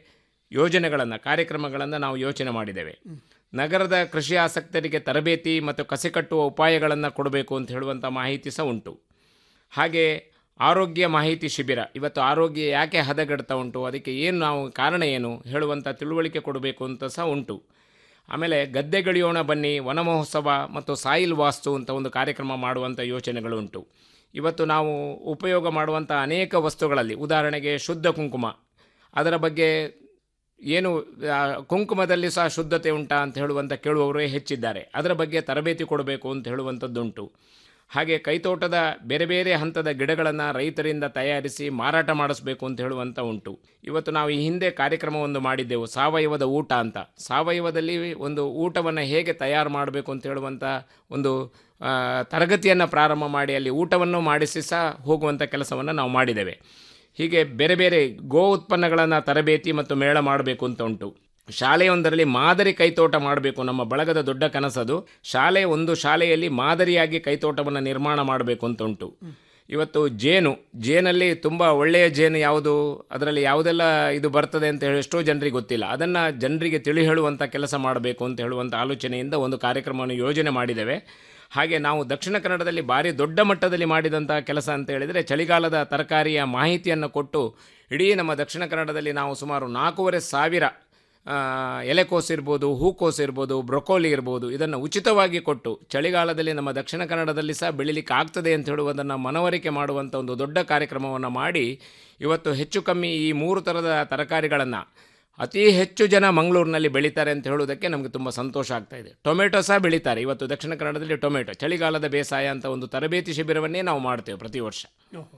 ಯೋಜನೆಗಳನ್ನು ಕಾರ್ಯಕ್ರಮಗಳನ್ನು ನಾವು ಯೋಚನೆ ಮಾಡಿದ್ದೇವೆ ನಗರದ ಕೃಷಿ ಆಸಕ್ತರಿಗೆ ತರಬೇತಿ ಮತ್ತು ಕಸಿ ಕಟ್ಟುವ ಉಪಾಯಗಳನ್ನು ಕೊಡಬೇಕು ಅಂತ ಹೇಳುವಂಥ ಮಾಹಿತಿ ಸಹ ಉಂಟು ಹಾಗೆ ಆರೋಗ್ಯ ಮಾಹಿತಿ ಶಿಬಿರ ಇವತ್ತು ಆರೋಗ್ಯ ಯಾಕೆ ಹದಗೆಡ್ತಾ ಉಂಟು ಅದಕ್ಕೆ ಏನು ನಾವು ಕಾರಣ ಏನು ಹೇಳುವಂಥ ತಿಳುವಳಿಕೆ ಕೊಡಬೇಕು ಅಂತ ಸಹ ಉಂಟು ಆಮೇಲೆ ಗದ್ದೆಗಳಿಯೋಣ ಬನ್ನಿ ವನ ಮಹೋತ್ಸವ ಮತ್ತು ಸಾಯಿಲ್ ವಾಸ್ತು ಅಂತ ಒಂದು ಕಾರ್ಯಕ್ರಮ ಮಾಡುವಂಥ ಯೋಚನೆಗಳು ಉಂಟು ಇವತ್ತು ನಾವು ಉಪಯೋಗ ಮಾಡುವಂಥ ಅನೇಕ ವಸ್ತುಗಳಲ್ಲಿ ಉದಾಹರಣೆಗೆ ಶುದ್ಧ ಕುಂಕುಮ ಅದರ ಬಗ್ಗೆ ಏನು ಆ, ಕುಂಕುಮದಲ್ಲಿ ಸಹ ಶುದ್ಧತೆ ಉಂಟಾ ಅಂತ ಹೇಳುವಂಥ ಕೇಳುವವರೇ ಹೆಚ್ಚಿದ್ದಾರೆ ಅದರ ಬಗ್ಗೆ ತರಬೇತಿ ಕೊಡಬೇಕು ಅಂತ ಹೇಳುವಂಥದ್ದುಂಟು ಹಾಗೆ ಕೈತೋಟದ ಬೇರೆ ಬೇರೆ ಹಂತದ ಗಿಡಗಳನ್ನು ರೈತರಿಂದ ತಯಾರಿಸಿ ಮಾರಾಟ ಮಾಡಿಸ್ಬೇಕು ಅಂತ ಹೇಳುವಂಥ ಉಂಟು ಇವತ್ತು ನಾವು ಈ ಹಿಂದೆ ಕಾರ್ಯಕ್ರಮವೊಂದು ಮಾಡಿದ್ದೆವು ಸಾವಯವದ ಊಟ ಅಂತ ಸಾವಯವದಲ್ಲಿ ಒಂದು ಊಟವನ್ನು ಹೇಗೆ ತಯಾರು ಮಾಡಬೇಕು ಅಂತ ಹೇಳುವಂಥ ಒಂದು ತರಗತಿಯನ್ನು ಪ್ರಾರಂಭ ಮಾಡಿ ಅಲ್ಲಿ ಊಟವನ್ನು ಮಾಡಿಸಿ ಸಹ ಹೋಗುವಂಥ ಕೆಲಸವನ್ನು ನಾವು ಮಾಡಿದ್ದೇವೆ ಹೀಗೆ ಬೇರೆ ಬೇರೆ ಗೋ ಉತ್ಪನ್ನಗಳನ್ನು ತರಬೇತಿ ಮತ್ತು ಮೇಳ ಮಾಡಬೇಕು ಅಂತ ಉಂಟು ಶಾಲೆಯೊಂದರಲ್ಲಿ ಮಾದರಿ ಕೈತೋಟ ಮಾಡಬೇಕು ನಮ್ಮ ಬಳಗದ ದೊಡ್ಡ ಕನಸದು ಶಾಲೆ ಒಂದು ಶಾಲೆಯಲ್ಲಿ ಮಾದರಿಯಾಗಿ ಕೈತೋಟವನ್ನು ನಿರ್ಮಾಣ ಮಾಡಬೇಕು ಅಂತ ಉಂಟು ಇವತ್ತು ಜೇನು ಜೇನಲ್ಲಿ ತುಂಬ ಒಳ್ಳೆಯ ಜೇನು ಯಾವುದು ಅದರಲ್ಲಿ ಯಾವುದೆಲ್ಲ ಇದು ಬರ್ತದೆ ಅಂತ ಹೇಳಿ ಎಷ್ಟೋ ಜನರಿಗೆ ಗೊತ್ತಿಲ್ಲ ಅದನ್ನು ಜನರಿಗೆ ತಿಳಿ ಹೇಳುವಂಥ ಕೆಲಸ ಮಾಡಬೇಕು ಅಂತ ಹೇಳುವಂಥ ಆಲೋಚನೆಯಿಂದ ಒಂದು ಕಾರ್ಯಕ್ರಮವನ್ನು ಯೋಜನೆ ಮಾಡಿದ್ದೇವೆ ಹಾಗೆ ನಾವು ದಕ್ಷಿಣ ಕನ್ನಡದಲ್ಲಿ ಭಾರಿ ದೊಡ್ಡ ಮಟ್ಟದಲ್ಲಿ ಮಾಡಿದಂಥ ಕೆಲಸ ಅಂತ ಹೇಳಿದರೆ ಚಳಿಗಾಲದ ತರಕಾರಿಯ ಮಾಹಿತಿಯನ್ನು ಕೊಟ್ಟು ಇಡೀ ನಮ್ಮ ದಕ್ಷಿಣ ಕನ್ನಡದಲ್ಲಿ ನಾವು ಸುಮಾರು ನಾಲ್ಕೂವರೆ ಸಾವಿರ ಆ, ಎಲೆಕೋಸು ಇರ್ಬೋದು ಹೂಕೋಸು ಇರ್ಬೋದು ಬ್ರೊಕೋಲಿ ಇರ್ಬೋದು ಇದನ್ನು ಉಚಿತವಾಗಿ ಕೊಟ್ಟು ಚಳಿಗಾಲದಲ್ಲಿ ನಮ್ಮ ದಕ್ಷಿಣ ಕನ್ನಡದಲ್ಲಿ ಸಹ ಬೆಳಿಲಿಕ್ಕೆ ಆಗ್ತದೆ ಅಂತ ಹೇಳುವುದನ್ನು ಮನವರಿಕೆ ಮಾಡುವಂಥ ಒಂದು ದೊಡ್ಡ ಕಾರ್ಯಕ್ರಮವನ್ನು ಮಾಡಿ ಇವತ್ತು ಹೆಚ್ಚು ಕಮ್ಮಿ ಈ ಮೂರು ಥರದ ತರಕಾರಿಗಳನ್ನು ಅತಿ ಹೆಚ್ಚು ಜನ ಮಂಗಳೂರಿನಲ್ಲಿ ಬೆಳೀತಾರೆ ಅಂತ ಹೇಳುವುದಕ್ಕೆ ನಮಗೆ ತುಂಬ ಸಂತೋಷ ಆಗ್ತಾ ಇದೆ ಟೊಮೆಟೊ ಸಹ ಬೆಳೀತಾರೆ ಇವತ್ತು ದಕ್ಷಿಣ ಕನ್ನಡದಲ್ಲಿ ಟೊಮೆಟೊ ಚಳಿಗಾಲದ ಬೇಸಾಯ ಅಂತ ಒಂದು ತರಬೇತಿ ಶಿಬಿರವನ್ನೇ ನಾವು ಮಾಡ್ತೇವೆ ಪ್ರತಿ ವರ್ಷ ಓಹೋ.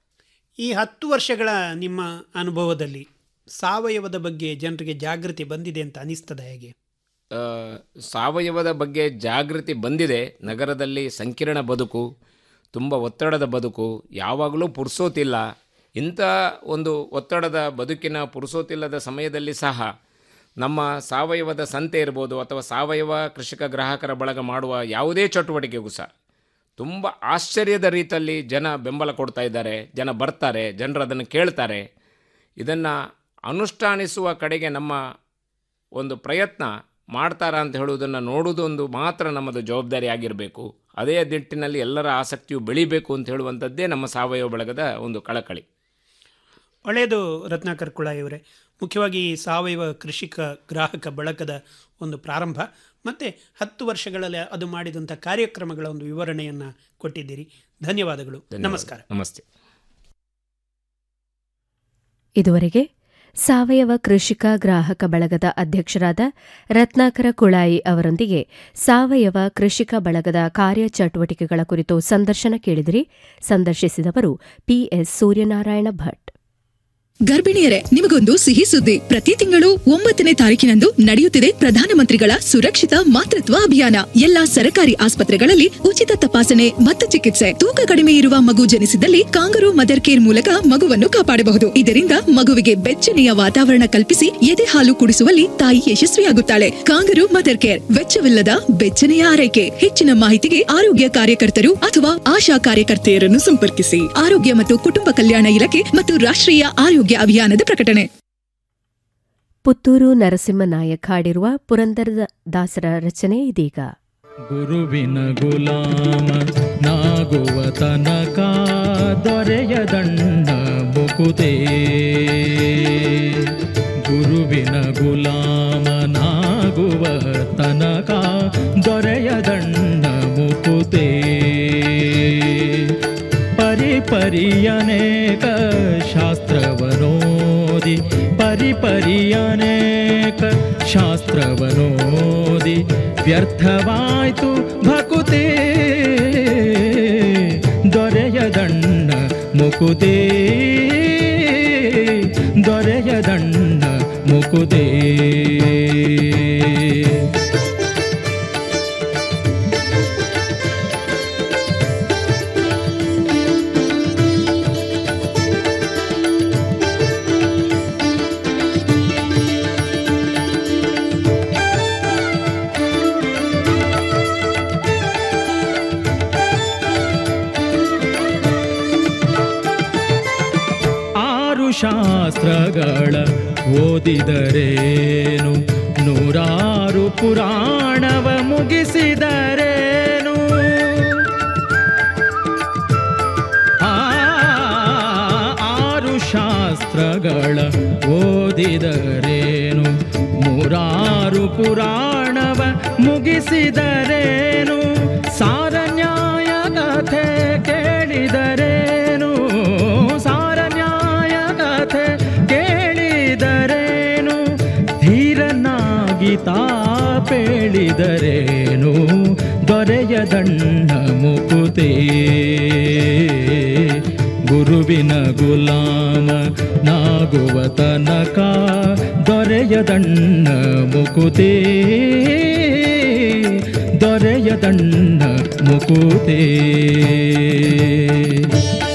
ಈ ಹತ್ತು ವರ್ಷಗಳ ನಿಮ್ಮ ಅನುಭವದಲ್ಲಿ ಸಾವಯವದ ಬಗ್ಗೆ ಜನರಿಗೆ ಜಾಗೃತಿ ಬಂದಿದೆ ಅಂತ ಅನಿಸ್ತದ ಹೇಗೆ ಆ, ಸಾವಯವದ ಬಗ್ಗೆ ಜಾಗೃತಿ ಬಂದಿದೆ ನಗರದಲ್ಲಿ ಸಂಕೀರ್ಣ ಬದುಕು ತುಂಬ ಒತ್ತಡದ ಬದುಕು ಯಾವಾಗಲೂ ಪುರ್ಸೋತಿಲ್ಲ ಇಂಥ ಒಂದು ಒತ್ತಡದ ಬದುಕಿನ ಪುರುಸೋತಿಲ್ಲದ ಸಮಯದಲ್ಲಿ ಸಹ ನಮ್ಮ ಸಾವಯವದ ಸಂತೆ ಇರ್ಬೋದು ಅಥವಾ ಸಾವಯವ ಕೃಷಿಕ ಗ್ರಾಹಕರ ಬಳಗ ಮಾಡುವ ಯಾವುದೇ ಚಟುವಟಿಕೆಗೂ ಸಹ ತುಂಬ ಆಶ್ಚರ್ಯದ ರೀತಿಯಲ್ಲಿ ಜನ ಬೆಂಬಲ ಕೊಡ್ತಾ ಇದ್ದಾರೆ ಜನ ಬರ್ತಾರೆ ಜನರು ಅದನ್ನು ಕೇಳ್ತಾರೆ ಇದನ್ನು ಅನುಷ್ಠಾನಿಸುವ ಕಡೆಗೆ ನಮ್ಮ ಒಂದು ಪ್ರಯತ್ನ ಮಾಡ್ತಾರ ಅಂತ ಹೇಳುವುದನ್ನು ನೋಡುವುದೊಂದು ಮಾತ್ರ ನಮ್ಮದು ಜವಾಬ್ದಾರಿ ಆಗಿರಬೇಕು ಅದೇ ನಿಟ್ಟಿನಲ್ಲಿ ಎಲ್ಲರ ಆಸಕ್ತಿಯು ಬೆಳಿಬೇಕು ಅಂತ ಹೇಳುವಂಥದ್ದೇ ನಮ್ಮ ಸಾವಯವ ಬಳಗದ ಒಂದು ಕಳಕಳಿ ಒಳ್ಳೆಯದು ರತ್ನಾಕರ್ ಕುಳಾಯಿಯವರೇ ಮುಖ್ಯವಾಗಿ ಈ ಸಾವಯವ ಕೃಷಿಕ ಗ್ರಾಹಕ ಬಳಗದ ಒಂದು ಪ್ರಾರಂಭ ಮತ್ತು ಹತ್ತು ವರ್ಷಗಳಲ್ಲಿ ಅದು ಮಾಡಿದಂಥ ಕಾರ್ಯಕ್ರಮಗಳ ಒಂದು ವಿವರಣೆಯನ್ನು ಕೊಟ್ಟಿದ್ದೀರಿ ಧನ್ಯವಾದಗಳು ನಮಸ್ಕಾರ ನಮಸ್ತೆ ಇದುವರೆಗೆ ಸಾವಯವ ಕೃಷಿಕ ಗ್ರಾಹಕ ಬಳಗದ ಅಧ್ಯಕ್ಷರಾದ ರತ್ನಾಕರ ಕುಳಾಯಿ ಅವರೊಂದಿಗೆ ಸಾವಯವ ಕೃಷಿಕ ಬಳಗದ ಕಾರ್ಯಚಟುವಟಿಕೆಗಳ ಕುರಿತು ಸಂದರ್ಶನ ಕೇಳಿದಿರಿ ಸಂದರ್ಶಿಸಿದವರು ಪಿಎಸ್ ಸೂರ್ಯನಾರಾಯಣ ಭಟ್ ಗರ್ಭಿಣಿಯರೇ ನಿಮಗೊಂದು ಸಿಹಿ ಸುದ್ದಿ ಪ್ರತಿ ತಿಂಗಳು ಒಂಬತ್ತನೇ ತಾರೀಕಿನಂದು ನಡೆಯುತ್ತಿದೆ ಪ್ರಧಾನಮಂತ್ರಿಗಳ ಸುರಕ್ಷಿತ ಮಾತೃತ್ವ ಅಭಿಯಾನ ಎಲ್ಲಾ ಸರಕಾರಿ ಆಸ್ಪತ್ರೆಗಳಲ್ಲಿ ಉಚಿತ ತಪಾಸಣೆ ಮತ್ತು ಚಿಕಿತ್ಸೆ ತೂಕ ಕಡಿಮೆ ಇರುವ ಮಗು ಜನಿಸಿದಲ್ಲಿ ಕಾಂಗರು ಮದರ್ ಕೇರ್ ಮೂಲಕ ಮಗುವನ್ನು ಕಾಪಾಡಬಹುದು ಇದರಿಂದ ಮಗುವಿಗೆ ಬೆಚ್ಚನೆಯ ವಾತಾವರಣ ಕಲ್ಪಿಸಿ ಎದೆ ಹಾಲು ಕುಡಿಸುವಲ್ಲಿ ತಾಯಿ ಯಶಸ್ವಿಯಾಗುತ್ತಾಳೆ ಕಾಂಗರು ಮದರ್ ಕೇರ್ ವೆಚ್ಚವಿಲ್ಲದ ಬೆಚ್ಚನೆಯ ಆರೈಕೆ ಹೆಚ್ಚಿನ ಮಾಹಿತಿಗೆ ಆರೋಗ್ಯ ಕಾರ್ಯಕರ್ತರು ಅಥವಾ ಆಶಾ ಕಾರ್ಯಕರ್ತೆಯರನ್ನು ಸಂಪರ್ಕಿಸಿ ಆರೋಗ್ಯ ಮತ್ತು ಕುಟುಂಬ ಕಲ್ಯಾಣ ಇಲಾಖೆ ಮತ್ತು ರಾಷ್ಟ್ರೀಯ ಆರೋಗ್ಯ ಅಭಿಯಾನದ ಪ್ರಕಟಣೆ ಪುತ್ತೂರು ನರಸಿಂಹನಾಯಕ್ ಹಾಡಿರುವ ಪುರಂದರ ದಾಸರ ರಚನೆ ಇದೀಗ ಗುರುವಿನ ಗುಲಾಮ ನಾಗುವ ತನಕ ದೊರೆಯದಣ್ಣ ಮುಕುದೇ ಗುರುವಿನ ಗುಲಾಮ ನಾಗುವ ತನಕ ದೊರೆಯದಣ್ಣ ಮುಕುದೇ ಪರಿ ಪರಿಯನೇಕ ಶಾಸ್ತ್ರವನೋದಿ ಪರಿ ಪರಿಯನೇಕ ಶಾಸ್ತ್ರವನೋದಿ ವ್ಯರ್ಥವಾಯ್ತು ಭಕುತೇ ದೊರೆಯದಣ್ಣ ಮುಕುದೇ ದೊರೆಯದಣ್ಣ ಮುಕುದೇ ಆರು ಶಾಸ್ತ್ರಗಳ ಓದಿದರೇನು ನೂರಾರು ಪುರಾಣವ ಮುಗಿಸಿದರೇನು ಆ, ಆರು ಶಾಸ್ತ್ರಗಳ ಓದಿದರೇನು ಮೂರಾರು ಪುರಾಣವ ಮುಗಿಸಿದರೇನು ಸಾರ ನ್ಯಾಯ ಕಥೆ ಕೇಳಿದರೇನು ಸಾರ ನ್ಯಾಯ ಕಥೆ ಕೇಳಿದರೇನು ಧೀರನಾಗಿ ತಾಪೇಳಿದರೇನು ದೊರೆಯದಣ್ಣ ಮುಕುತೇ ಗುರುವಿನ ಗುಲಾಮ ನಾಗುವ ತನಕ ದೊರೆಯದಣ್ಣ ಮುಕುತೇ ದೊರೆಯದಣ್ಣ ಮುಕುತೇ